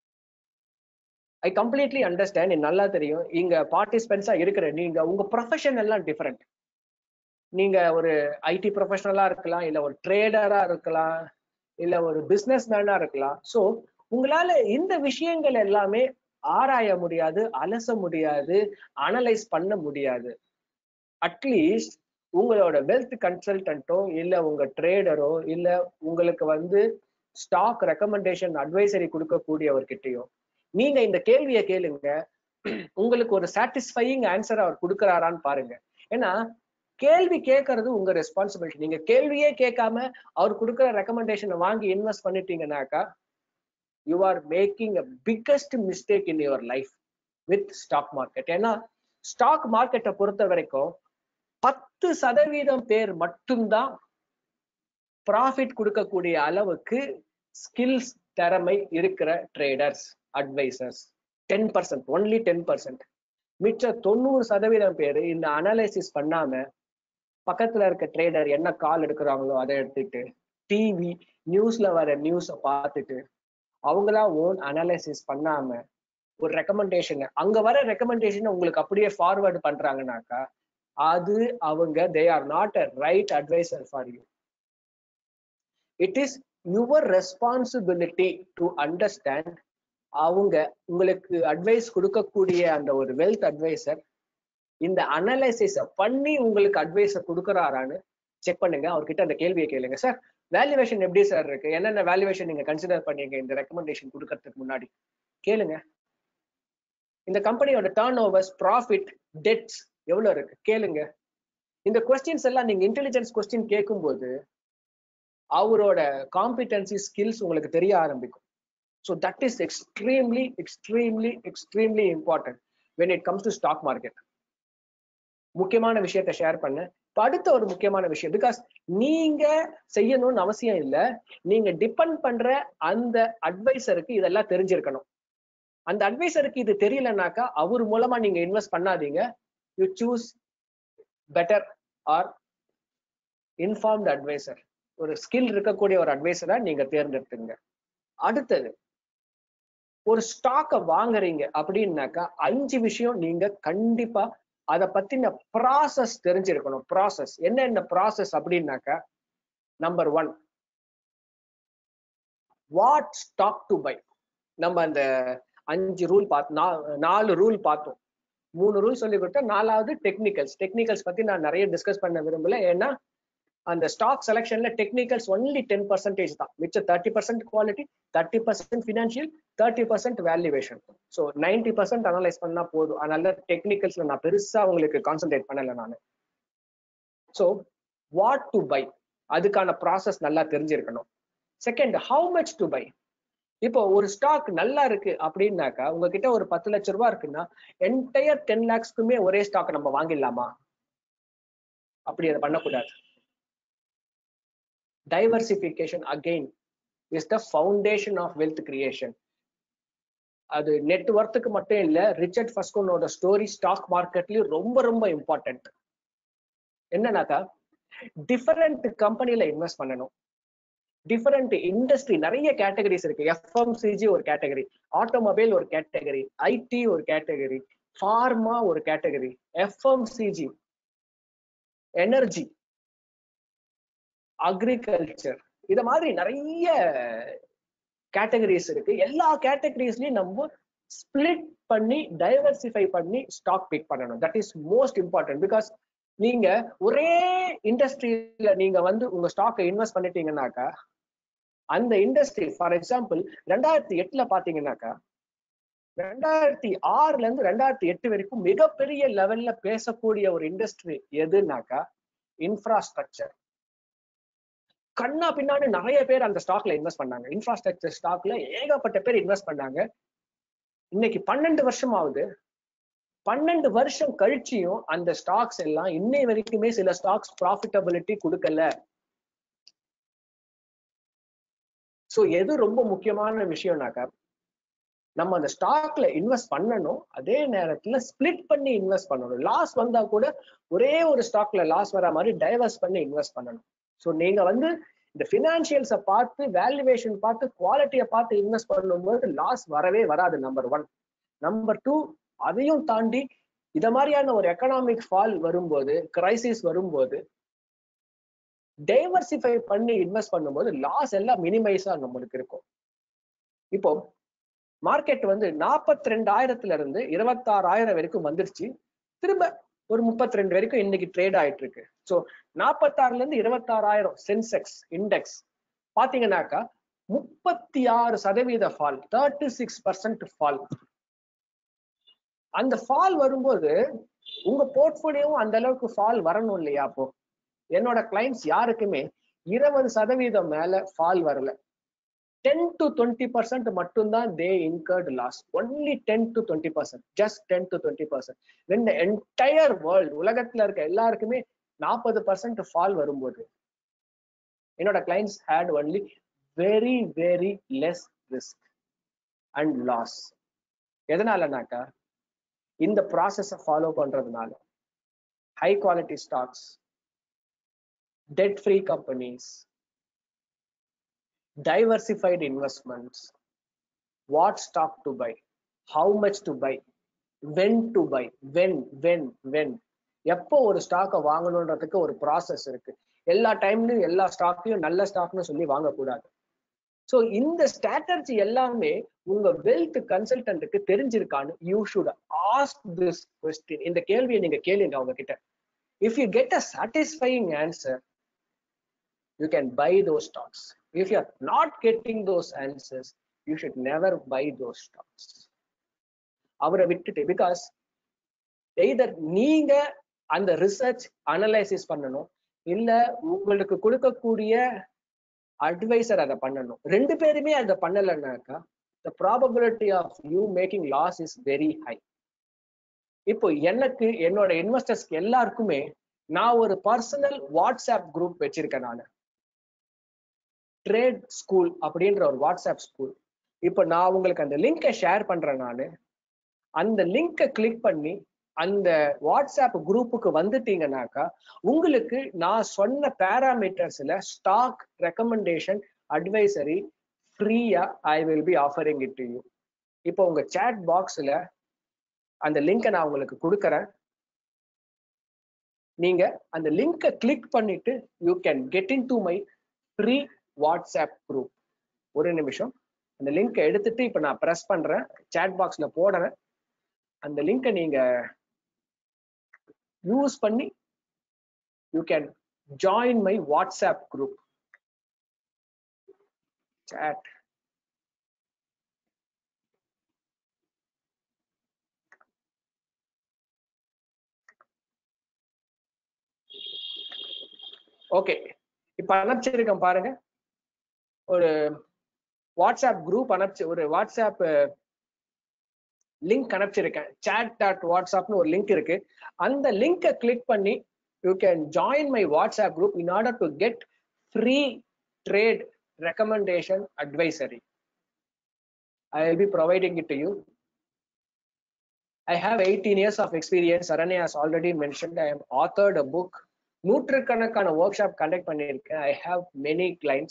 I completely understand எனக்கு நல்லா தெரியும் இங்க பார்ட்டிசிபென்ட்ஸா இருக்கிற நீங்க உங்க ப்ரொஃபஷன் எல்லாம் டிஃப்ரெண்ட் நீங்க ஒரு ஐடி ப்ரொஃபஷனலா இருக்கலாம் இல்ல ஒரு ட்ரேடரா இருக்கலாம் இல்ல ஒரு பிசினஸ் மேனா இருக்கலாம் சோ உங்களால இந்த விஷயங்கள் எல்லாமே ஆராய முடியாது அலச முடியாது அனலைஸ் பண்ண முடியாது அட்லீஸ்ட் உங்களோட வெல்த் கன்சல்டன்ட்டோ இல்ல உங்க ட்ரேடரோ இல்ல உங்களுக்கு வந்து ஸ்டாக் ரெக்கமெண்டேஷன் அட்வைசரி கொடுக்கக்கூடியவர்கிட்டயோ நீங்க இந்த கேள்வியை கேளுங்க உங்களுக்கு ஒரு சாட்டிஸ்ஃபையிங் ஆன்சர் அவர் கொடுக்கறாரான்னு பாருங்க ஏன்னா கேள்வி கேட்கறது உங்க ரெஸ்பான்சிபிலிட்டி நீங்க கேள்வியே கேட்காம அவர் கொடுக்குற ரெக்கமெண்டேஷனை வாங்கி இன்வெஸ்ட் பண்ணிட்டீங்கன்னாக்கா you are making a biggest mistake in your life with stock market ஏன்னா ஸ்டாக் மார்க்கெட்டை பொறுத்த வரைக்கும் பத்து சதவீதம் பேர் மட்டும்தான் ப்ராஃபிட் கொடுக்கக்கூடிய அளவுக்கு ஸ்கில்ஸ் திறமை இருக்கிற traders advisers ten percent only ten percent மிச்ச தொண்ணூறு சதவீதம் பேர் இந்த அனலைசிஸ் பண்ணாம பக்கத்துல இருக்க ட்ரேடர் என்ன கால் எடுக்கிறாங்களோ அதை எடுத்துட்டு டிவி நியூஸ்ல வர நியூஸை பார்த்துட்டு அவங்களா ஓன் அனலைசிஸ் பண்ணாம ஒரு ரெக்கமெண்டேஷன் அங்க வர ரெக்கமெண்டேஷன் உங்களுக்கு அப்படியே ஃபார்வர்டு பண்றாங்கனாக்கா அது அவங்க they are not a right adviser for you it is your responsibility to understand அவங்க உங்களுக்கு அட்வைஸ் கொடுக்கக்கூடிய அந்த ஒரு வெல்த் அட்வைசர் இந்த அனலைசிஸ பண்ணி உங்களுக்கு அட்வைஸ கொடுக்குறாரான்னு செக் பண்ணுங்க அவர்கிட்ட அந்த கேள்வியை கேளுங்க சார் வேல்யூவேஷன் எப்படி சார் இருக்கு என்னென்ன வேல்யூவேஷன் நீங்க கன்சிடர் பண்ணீங்க இந்த ரெக்கமெண்டேஷன் கொடுக்கறதுக்கு முன்னாடி கேளுங்க இந்த கம்பெனியோட டேர்ன் ஓவர்ஸ் ப்ராஃபிட் டெட்ஸ் எவ்வளவு இருக்கு கேளுங்க இந்த கொஸ்டின்ஸ் எல்லாம் நீங்க இன்டெலிஜென்ஸ் கொஸ்டின் கேட்கும்போது அவரோட காம்பிடன்சி ஸ்கில்ஸ் உங்களுக்கு தெரிய ஆரம்பிக்கும் so that is extremely extremely extremely important when it comes to stock market முக்கியமான விஷயத்த ஷேர் பண்ண இப்போ அடுத்த ஒரு முக்கியமான விஷயம் பிகாஸ் நீங்க செய்யணும்னு அவசியம் இல்லை நீங்க டிபெண்ட் பண்ற அந்த அட்வைசருக்கு இதெல்லாம் தெரிஞ்சிருக்கணும் அந்த அட்வைசருக்கு இது தெரியலனாக்கா அவர் மூலமா நீங்க இன்வெஸ்ட் பண்ணாதீங்க you choose better or informed adviser ஒரு ஸ்கில் இருக்கக்கூடிய ஒரு அட்வைசரா நீங்க தேர்ந்தெடுத்துங்க அடுத்தது ஒரு ஸ்டாக்கை வாங்குறீங்க அப்படின்னாக்கா அஞ்சு விஷயம் நீங்க கண்டிப்பா அதை பத்தின ப்ராசஸ் தெரிஞ்சிருக்கணும் ப்ராசஸ் என்னென்ன ப்ராசஸ் அப்படின்னாக்கா number one what stock to buy நம்ம அந்த அஞ்சு ரூல் பார்த்து நாலு ரூல் பார்த்தோம் மூணு ரூல் சொல்லி கொடுத்தா நாலாவது டெக்னிக்கல்ஸ் டெக்னிக்கல்ஸ் பத்தி நான் நிறைய டிஸ்கஸ் பண்ண விரும்பல ஏன்னா அந்த ஸ்டாக் செலெக்ஷன்ல டெக்னிக்கல்ஸ் ஒன்லி டென் பர்சன்டேஜ் தான் மிச்சம் thirty percent quality thirty percent financial thirty percent valuation so ninety percent analyse பண்ணா போதும் அதனால டெக்னிக்கல்ஸ்ல நான் பெருசா உங்களுக்கு கான்சென்ட்ரேட் பண்ணல நான் ஸோ வாட் டு பை அதுக்கான ப்ராசஸ் நல்லா தெரிஞ்சிருக்கணும் second how much to buy இப்போ ஒரு ஸ்டாக் நல்லா இருக்கு அப்படின்னாக்கா உங்ககிட்ட ஒரு பத்து லட்ச ரூபா இருக்குன்னா என்டையர் டென் லேக்ஸ்க்குமே ஒரே ஸ்டாக் நம்ம வாங்கிடலாமா அப்படி அதை பண்ணக்கூடாது diversification again is the foundation of wealth creation அது நெட் ஒர்த்துக்கு மட்டும் இல்ல ரிச்சர்ட் ஃபஸ்கோனோட ஸ்டோரி ஸ்டாக் மார்க்கெட்லயும் ரொம்ப ரொம்ப இம்பார்ட்டன்ட் என்னன்னாக்கா டிஃபரெண்ட் கம்பெனில இன்வெஸ்ட் பண்ணணும் டிஃபரெண்ட் இண்டஸ்ட்ரி நிறைய கேட்டகரிஸ் இருக்கு எஃப்எம்சிஜி ஒரு கேட்டகரி ஆட்டோமொபைல் ஒரு கேட்டகரி ஐடி ஒரு கேட்டகரி ஃபார்மா ஒரு கேட்டகரி எஃப்எம்சிஜி எனர்ஜி அக்ரிகல்ச்சர் இத மாதிரி நிறைய கேட்டகரிஸ் இருக்கு எல்லா கேட்டகரிஸ்லயும் நம்ம ஸ்பிளிட் பண்ணி டைவர்சிஃபை பண்ணி ஸ்டாக் பிக் பண்ணணும் that is most important because நீங்க ஒரே இண்டஸ்ட்ரியில நீங்க வந்து உங்க ஸ்டாக்கை இன்வெஸ்ட் பண்ணிட்டீங்கன்னாக்கா அந்த இண்டஸ்ட்ரி ஃபார் எக்ஸாம்பிள் ரெண்டாயிரத்தி எட்டுல பாத்தீங்கன்னாக்கா ரெண்டாயிரத்தி ஆறுல இருந்து ரெண்டாயிரத்தி எட்டு வரைக்கும் மிகப்பெரிய லெவல்ல பேசக்கூடிய ஒரு இண்டஸ்ட்ரி எதுனாக்கா இன்ஃப்ராஸ்ட்ரக்சர் கண்ணா பின்னாடி நிறைய பேர் அந்த ஸ்டாக்ல இன்வெஸ்ட் பண்ணாங்க இன்ஃப்ராஸ்ட்ரக்சர் ஸ்டாக்ல ஏகப்பட்ட பேர் இன்வெஸ்ட் பண்ணாங்க இன்னைக்கு பன்னெண்டு வருஷம் ஆகுது பன்னெண்டு வருஷம் கழிச்சியும் அந்த ஸ்டாக்ஸ் எல்லாம் இன்னை வரைக்குமே சில ஸ்டாக்ஸ் ப்ராஃபிட்டபிலிட்டி கொடுக்கல சோ எது ரொம்ப முக்கியமான விஷயம்னாக்கா நம்ம அந்த ஸ்டாக்ல இன்வெஸ்ட் பண்ணணும் அதே நேரத்துல ஸ்பிளிட் பண்ணி இன்வெஸ்ட் பண்ணணும் லாஸ் வந்தா கூட ஒரே ஒரு ஸ்டாக்ல லாஸ் வர மாதிரி டைவர்ஸ் பண்ணி இன்வெஸ்ட் பண்ணணும் ஸோ நீங்க வந்து இந்த பினான்சியல்ஸை பார்த்து வேல்யூவேஷன் பார்த்து குவாலிட்டியை பார்த்து இன்வெஸ்ட் பண்ணும்போது லாஸ் வரவே வராது நம்பர் ஒன் நம்பர் டூ அதையும் தாண்டி இத மாதிரியான ஒரு எக்கனாமிக் ஃபால் வரும்போது கிரைசிஸ் வரும்போது டைவர்சிஃபை பண்ணி இன்வெஸ்ட் பண்ணும்போது லாஸ் எல்லாம் மினிமைஸா நம்மளுக்கு இருக்கும் இப்போ மார்க்கெட் வந்து நாற்பத்தி ரெண்டாயிரத்துல இருந்து இருபத்தாறாயிரம் வரைக்கும் வந்துருச்சு திரும்ப ஒரு முப்பத்தி ரெண்டு வரைக்கும் இன்னைக்கு ட்ரேட் ஆயிட்டு இருக்கு ஸோ நாற்பத்தாறுல இருந்து இருபத்தாறாயிரம் சென்செக்ஸ் இண்டெக்ஸ் பாத்தீங்கன்னாக்கா முப்பத்தி ஆறு சதவீத fall thirty six percent fall அந்த ஃபால் வரும்போது உங்க போர்ட்போலியோவும் அந்த அளவுக்கு ஃபால் வரணும் இல்லையா அப்போ என்னோட கிளைண்ட்ஸ் யாருக்குமே இருபது சதவீதம் மேல ஃபால் வரல டென் டு டுவெண்ட்டி பர்சன்ட் மட்டும்தான் they incurred loss only ten to twenty percent just ten to twenty percent when the entire world உலகத்துல இருக்க எல்லாருக்குமே நாற்பது பர்சன்ட் ஃபால் வரும்போது என்னோட clients had only very very less risk and loss எதனாலனாக்கா இந்த ப்ராசஸை ஃபாலோ பண்றதுனால high quality stocks debt free companies diversified investments, what stock to buy, how much to buy, when to buy, when, when, when. எப்போ ஒரு ஸ்டாக்கை வாங்கணுன்றதுக்கு ஒரு process இருக்கு எல்லா டைம்லயும் எல்லா ஸ்டாக்கையும் நல்ல ஸ்டாக்னு சொல்லி வாங்கக்கூடாது ஸோ இந்த ஸ்ட்ராட்டஜி எல்லாமே உங்க வெல்த் கன்சல்டன்ட்டுக்கு தெரிஞ்சிருக்கான்னு you should ask this question இந்த கேள்வியை நீங்க கேளுங்க அவங்க கிட்ட if you get a satisfying answer you can buy those stocks if you are not getting those answers you should never buy those stocks அவரை விட்டுட்டு பிகாஸ் எய்தர் நீங்க அந்த ரிசர்ச் அனலைசிஸ் பண்ணணும் இல்ல உங்களுக்கு கொடுக்கக்கூடிய அட்வைசர் அதை பண்ணணும் ரெண்டு பேருமே அதை பண்ணலைன்னாக்கா the probability of you making loss is very high இப்போ எனக்கு என்னோட இன்வெஸ்டர்ஸ்க்கு எல்லாருக்குமே நான் ஒரு பர்சனல் வாட்ஸ்அப் குரூப் வச்சிருக்கேன் நான் ட்ரேட் ஸ்கூல் அப்படின்ற ஒரு வாட்ஸ்அப் ஸ்கூல் இப்போ நான் உங்களுக்கு அந்த லிங்கை ஷேர் பண்றேன் நான் அந்த லிங்கை கிளிக் பண்ணி அந்த வாட்ஸ்அப் குரூப்புக்கு வந்துட்டீங்கன்னாக்கா உங்களுக்கு நான் சொன்ன பேராமீட்டர்ஸ்ல ஸ்டாக் ரெக்கமெண்டேஷன் அட்வைசரி ஃப்ரீயா I will be offering it to you இப்போ உங்க சேட் பாக்ஸ்ல அந்த லிங்கை நான் உங்களுக்கு கொடுக்குறேன் நீங்க அந்த லிங்கை கிளிக் பண்ணிட்டு you can get in to my free WhatsApp group ஒரு நிமிஷம் அந்த லிங்கை எடுத்துட்டு இப்ப நான் ப்ரெஸ் பண்றேன் சேட் பாக்ஸ்ல போடுறேன் அந்த லிங்கை நீங்க யூஸ் பண்ணி you can join my WhatsApp group chat okay இப்ப அனுப்பிச்சிருக்கேன் பாருங்க ஒரு வாட்ஸ்அப் குரூப் அனுப்பிச்சு ஒரு வாட்ஸ்அப் லிங்க் அனுப்பிச்சிருக்கேன் சேட் டாட் வாட்ஸ்அப்னு ஒரு லிங்க் இருக்கு அந்த லிங்கை கிளிக் பண்ணி you can join my WhatsApp group in order to get free trade recommendation advisory I will be providing it to you I have 18 years of experience. Saranya has already mentioned I have authored a book. நூற்றுக்கணக்கான workshop conduct பண்ணியிருக்கேன் I have many clients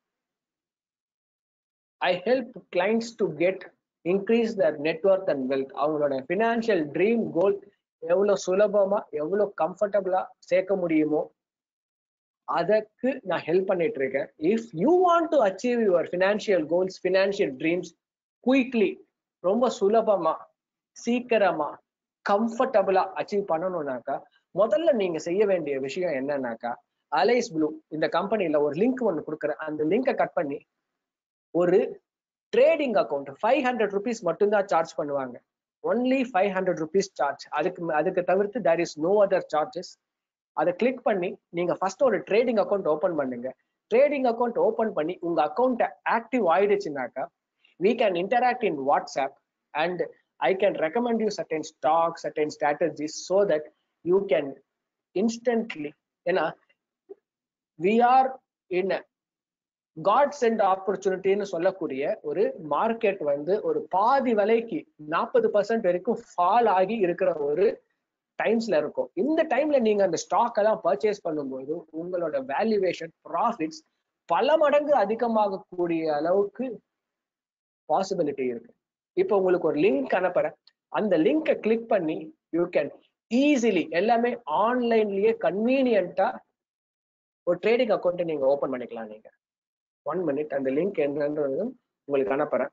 I help clients to get increase their network and wealth அவங்களோட financial dream goal எவ்வளோ சுலபமா எவ்வளோ கம்ஃபர்டபுளா சேர்க்க முடியுமோ அதற்கு நான் ஹெல்ப் பண்ணிட்டு இருக்கேன் if you want to achieve your financial goals financial dreams quickly ரொம்ப சுலபமா சீக்கிரமா கம்ஃபர்டபுளா அச்சீவ் பண்ணணும்னாக்கா முதல்ல நீங்க செய்ய வேண்டிய விஷயம் என்னன்னாக்கா அலைஸ் ப்ளூ இந்த கம்பெனில ஒரு லிங்க் ஒன்று கொடுக்குறேன் அந்த லிங்கை கட் பண்ணி ஒரு trading account five hundred rupees மட்டும்தான் சார்ஜ் பண்ணுவாங்க only five hundred rupees charge அதுக்கு அதுக்கு தவிர்த்து there is no other charges அதை கிளிக் பண்ணி நீங்க ஃபர்ஸ்ட் ஒரு ட்ரேடிங் அக்கௌண்ட் ஓபன் பண்ணுங்க ட்ரேடிங் அக்கௌண்ட் ஓபன் பண்ணி உங்க அக்கௌண்ட் ஆக்டிவ் ஆயிடுச்சுனாக்கா we can interact in whatsapp and i can recommend you certain stocks certain strategies so that you can instantly ஏன்னா we are in a God sent ஆப்பர்ச்சுனிட்டின்னு சொல்லக்கூடிய ஒரு market வந்து ஒரு பாதி விலைக்கு நாற்பது பர்சன்ட் வரைக்கும் ஃபால் ஆகி இருக்கிற ஒரு டைம்ஸ்ல இருக்கும் இந்த டைம்ல நீங்க அந்த ஸ்டாக் எல்லாம் பர்ச்சேஸ் பண்ணும்போது உங்களோட வேல்யூவேஷன் ப்ராஃபிட்ஸ் பல மடங்கு அதிகமாகக்கூடிய அளவுக்கு பாசிபிலிட்டி இருக்கு இப்போ உங்களுக்கு ஒரு லிங்க் அனுப்புறேன் அந்த லிங்கை கிளிக் பண்ணி யூ கேன் ஈஸிலி எல்லாமே ஆன்லைன்லயே கன்வீனியன்ட்டா ஒரு ட்ரேடிங் அக்கௌண்ட் நீங்க ஓபன் பண்ணிக்கலாம் நீங்க ஒன் மினிட் அந்த லிங்க் என்னன்றது உங்களுக்கு அனுப்புறேன்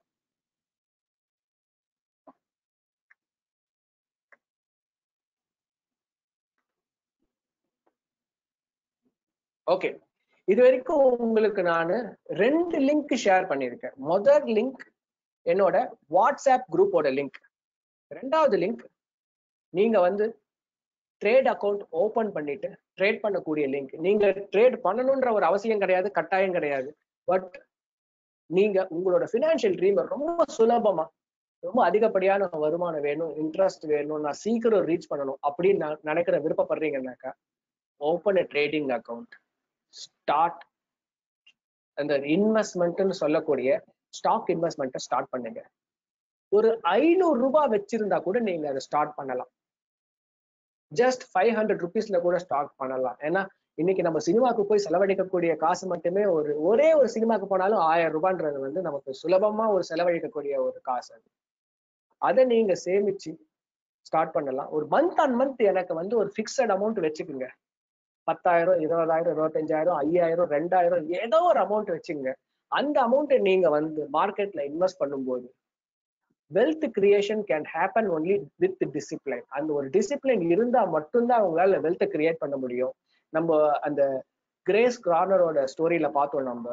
ஓகே இது வரைக்கும் உங்களுக்கு நான் ரெண்டு லிங்க் ஷேர் பண்ணியிருக்கேன் முதல் லிங்க் என்னோட வாட்ஸ்அப் குரூப்போட லிங்க் ரெண்டாவது லிங்க் நீங்க வந்து ட்ரேட் அக்கௌண்ட் ஓபன் பண்ணிட்டு ட்ரேட் பண்ணக்கூடிய லிங்க் நீங்க ட்ரேட் பண்ணணுன்ற ஒரு அவசியம் கிடையாது கட்டாயம் கிடையாது பட் நீங்க உங்களோட ஃபினான்ஷியல் ட்ரீம் ரொம்ப சுலபமா ரொம்ப அதிகப்படியான வருமானம் வேணும் இன்ட்ரெஸ்ட் வேணும் நான் சீக்கிரம் ரீச் பண்ணணும் அப்படின்னு நான் நினைக்கிற விருப்பப்படுறீங்கன்னாக்கா open a trading account start அந்த இன்வெஸ்ட்மெண்ட்னு சொல்லக்கூடிய ஸ்டாக் இன்வெஸ்ட்மெண்ட்டை ஸ்டார்ட் பண்ணுங்க ஒரு ஐநூறு ரூபாய் வச்சிருந்தா கூட நீங்க அதை ஸ்டார்ட் பண்ணலாம் ஜஸ்ட் ஃபைவ் ஹண்ட்ரட் ருபீஸ்ல கூட ஸ்டார்ட் பண்ணலாம் ஏன்னா இன்னைக்கு நம்ம சினிமாக்கு போய் செலவழிக்கக்கூடிய காசு மட்டுமே ஒரு ஒரே ஒரு சினிமாக்கு போனாலும் ஆயிரம் ரூபான்றது வந்து நமக்கு சுலபமா ஒரு செலவழிக்கக்கூடிய ஒரு காசு அது அதை நீங்க சேமிச்சு ஸ்டார்ட் பண்ணலாம் ஒரு மந்த் ஆன் மந்த் எனக்கு வந்து ஒரு ஃபிக்ஸட் அமௌண்ட் வச்சுக்குங்க பத்தாயிரம் இருபதாயிரம் இருபத்தஞ்சாயிரம் ஐயாயிரம் ரெண்டாயிரம் ஏதோ ஒரு அமௌண்ட் வச்சுங்க அந்த அமௌண்ட்டை நீங்க வந்து மார்க்கெட்ல இன்வெஸ்ட் பண்ணும்போது wealth creation can happen only with discipline அந்த ஒரு டிசிப்ளின் இருந்தா மட்டும்தான் அவங்களால வெல்த் கிரியேட் பண்ண முடியும் நம்ம அந்த கிரேஸ் கார்னரோட ஸ்டோரியில பார்த்தோம் நம்ம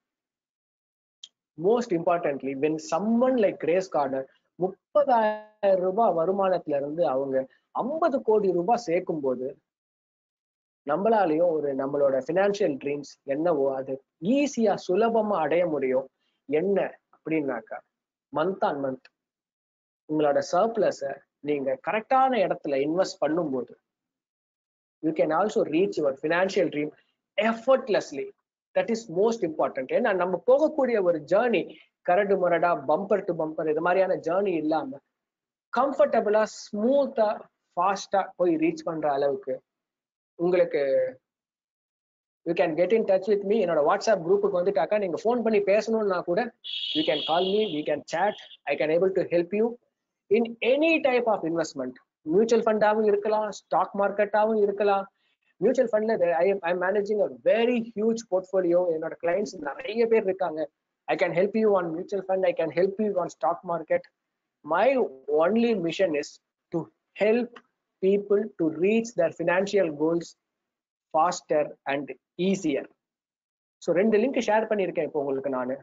most importantly when someone like Grace Corner முப்பதாயிரம் ரூபாய் வருமானத்துல இருந்து அவங்க ஐம்பது கோடி ரூபாய் சேர்க்கும் போது நம்மளாலையும் ஒரு நம்மளோட பினான்சியல் ட்ரீம்ஸ் என்னவோ அது ஈஸியா சுலபமா அடைய முடியும் என்ன அப்படின்னாக்கா மந்த் ஆன் மந்த் உங்களோட சர்ப்ளஸ நீங்க கரெக்டான இடத்துல இன்வெஸ்ட் பண்ணும்போது you can also reach your financial dream effortlessly that is most important ஏன்னா நம்ம போகக்கூடிய ஒரு ஜேர்னி கரடு முரடா பம்பர் டு பம்பர் இது மாதிரியான ஜேர்னி இல்லாம கம்ஃபர்டபுளா ஸ்மூத்தா ஃபாஸ்டா போய் ரீச் பண்ற அளவுக்கு உங்களுக்கு you can get in touch with me என்னோட வாட்ஸ்அப் குரூப்புக்கு வந்துட்டாக்கா நீங்க ஃபோன் பண்ணி பேசணும்னா கூட you can call me we can chat I can able to help you in any type of investment mutual ஃபண்டாகவும் இருக்கலாம் ஸ்டாக் மார்க்கெட்டாகவும் இருக்கலாம் மியூச்சுவல் ஃபண்ட்ல I I managing a very huge portfolio என்னோட கிளைண்ட்ஸ் நிறைய பேர் இருக்காங்க I can help you on mutual fund I can help you on stock market my only mission is to help people to reach their financial goals faster and easier so ரெண்டு link share பண்ணியிருக்கேன் இப்போ உங்களுக்கு நான்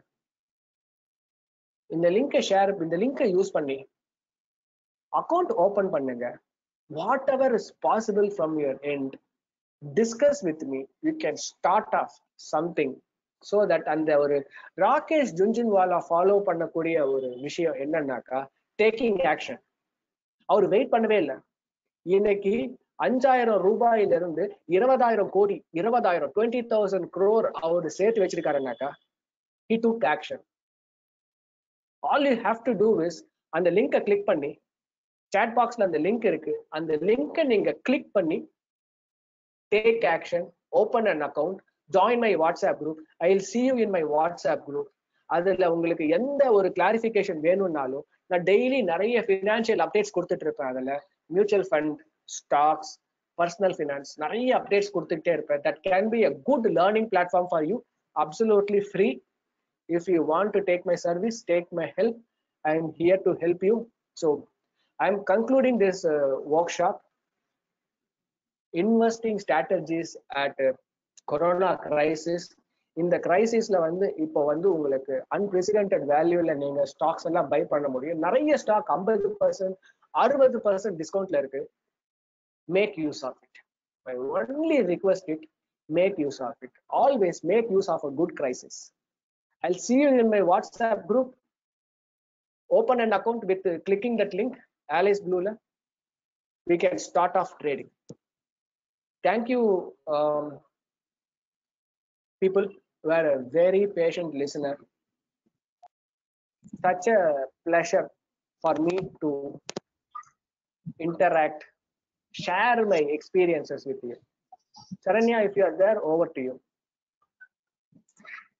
இந்த லிங்கை share இந்த லிங்கை use பண்ணி அக்கௌண்ட் ஓபன் பண்ணுங்க whatever is possible from your end discuss with me you can start off something so that அந்த ஒரு ராகேஷ் ஜுன்ஜின்வாலா ஃபாலோ பண்ணக்கூடிய ஒரு விஷயம் என்னன்னாக்கா டேக்கிங் ஆக்ஷன் அவர் வெயிட் பண்ணவே இல்லை இன்னைக்கு அஞ்சாயிரம் ரூபாயில இருந்து இருபதாயிரம் கோடி இருபதாயிரம் டுவெண்ட்டி தௌசண்ட் குரோர் அவர் சேர்த்து வச்சிருக்காருனாக்கா he took action all you have to do is அந்த லிங்கை கிளிக் பண்ணி சாட் பாக்ஸ்ல அந்த லிங்க் இருக்கு அந்த லிங்கை நீங்க கிளிக் பண்ணி take action open an account join my WhatsApp group I will see you in my WhatsApp group அதுல உங்களுக்கு எந்த ஒரு கிளாரிபிகேஷன் வேணும்னாலும் நான் டெய்லி நிறைய ஃபினான்ஷியல் அப்டேட்ஸ் கொடுத்துட்டு இருப்பேன் அதுல mutual fund stocks personal finance நிறைய அப்டேட்ஸ் கொடுத்துக்கிட்டே இருப்பேன் that can be a good learning platform for you absolutely free if you want to take my service take my help I'm here to help you so I'm concluding this workshop investing strategies at corona crisis இந்த கிரைசிஸ்ல வந்து இப்போ வந்து உங்களுக்கு unprecedented வேல்யூல நீங்க stocks எல்லாம் by பண்ண முடியும் நிறைய ஸ்டாக் ஐம்பது பர்சன்ட் அறுபது பர்சன்ட் டிஸ்கவுண்ட்ல இருக்கு make use of it my only request it make use of it always make use of a good crisis I see you in my WhatsApp group open and account with clicking that link Alice ப்ளூல we can start off trading thank you people were a very patient listener. Such a pleasure for me to interact, share my experiences with you. Saranya, if you are there, over to you.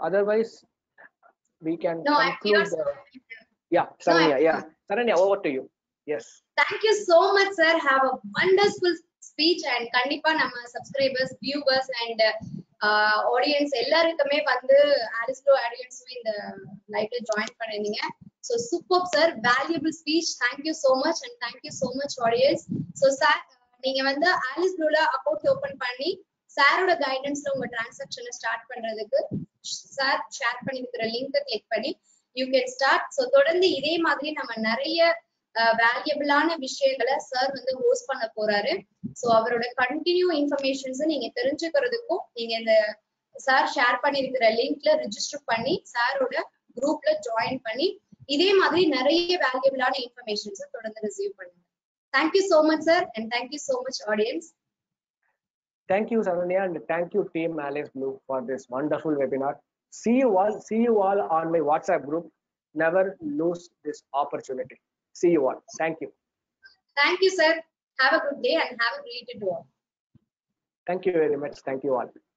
otherwise we can No, I'm conclude here. the, yeah saranya I'm yeah saranya over to you yes thank you so much sir have a wonderful speech and கண்டிப்பா நம்ம subscribers viewers and audience எல்லாருக்குமே வந்து ஆரிஸ்டோ ஆடியன்ஸும் இந்த லைவ்ல join பண்ணிருந்தீங்க so super sir valuable speech thank you so much and thank you so much audience so sir நீங்க வந்து Alice ப்ளூல account open பண்ணி சாரோட கைடன்ஸ்ல உங்க டிரான்சாக்ஷனை ஸ்டார்ட் பண்றதுக்கு சார் ஷேர் பண்ணிருக்கிற லிங்கை கிளிக் பண்ணி யூ கேன் ஸ்டார்ட் ஸோ தொடர்ந்து இதே மாதிரி நம்ம நிறைய வேல்யூபிளான விஷயங்களை சார் வந்து ஹோஸ்ட் பண்ண போறாரு ஸோ அவரோட கண்டினியூ இன்ஃபர்மேஷன்ஸ் நீங்க தெரிஞ்சுக்கிறதுக்கும் நீங்க இந்த சார் ஷேர் பண்ணிருக்கிற லிங்க்ல ரிஜிஸ்டர் பண்ணி சாரோட குரூப்ல ஜாயின் பண்ணி இதே மாதிரி நிறைய வேல்யூபிளான இன்ஃபர்மேஷன்ஸ் தொடர்ந்து ரிசீவ் பண்ணுங்க thank you so much sir and thank you so much audience thank you saranya and thank you team alice blue for this wonderful webinar see you all see you all on my whatsapp group never lose this opportunity see you all thank you thank you sir have a good day and have a great day thank you very much thank you all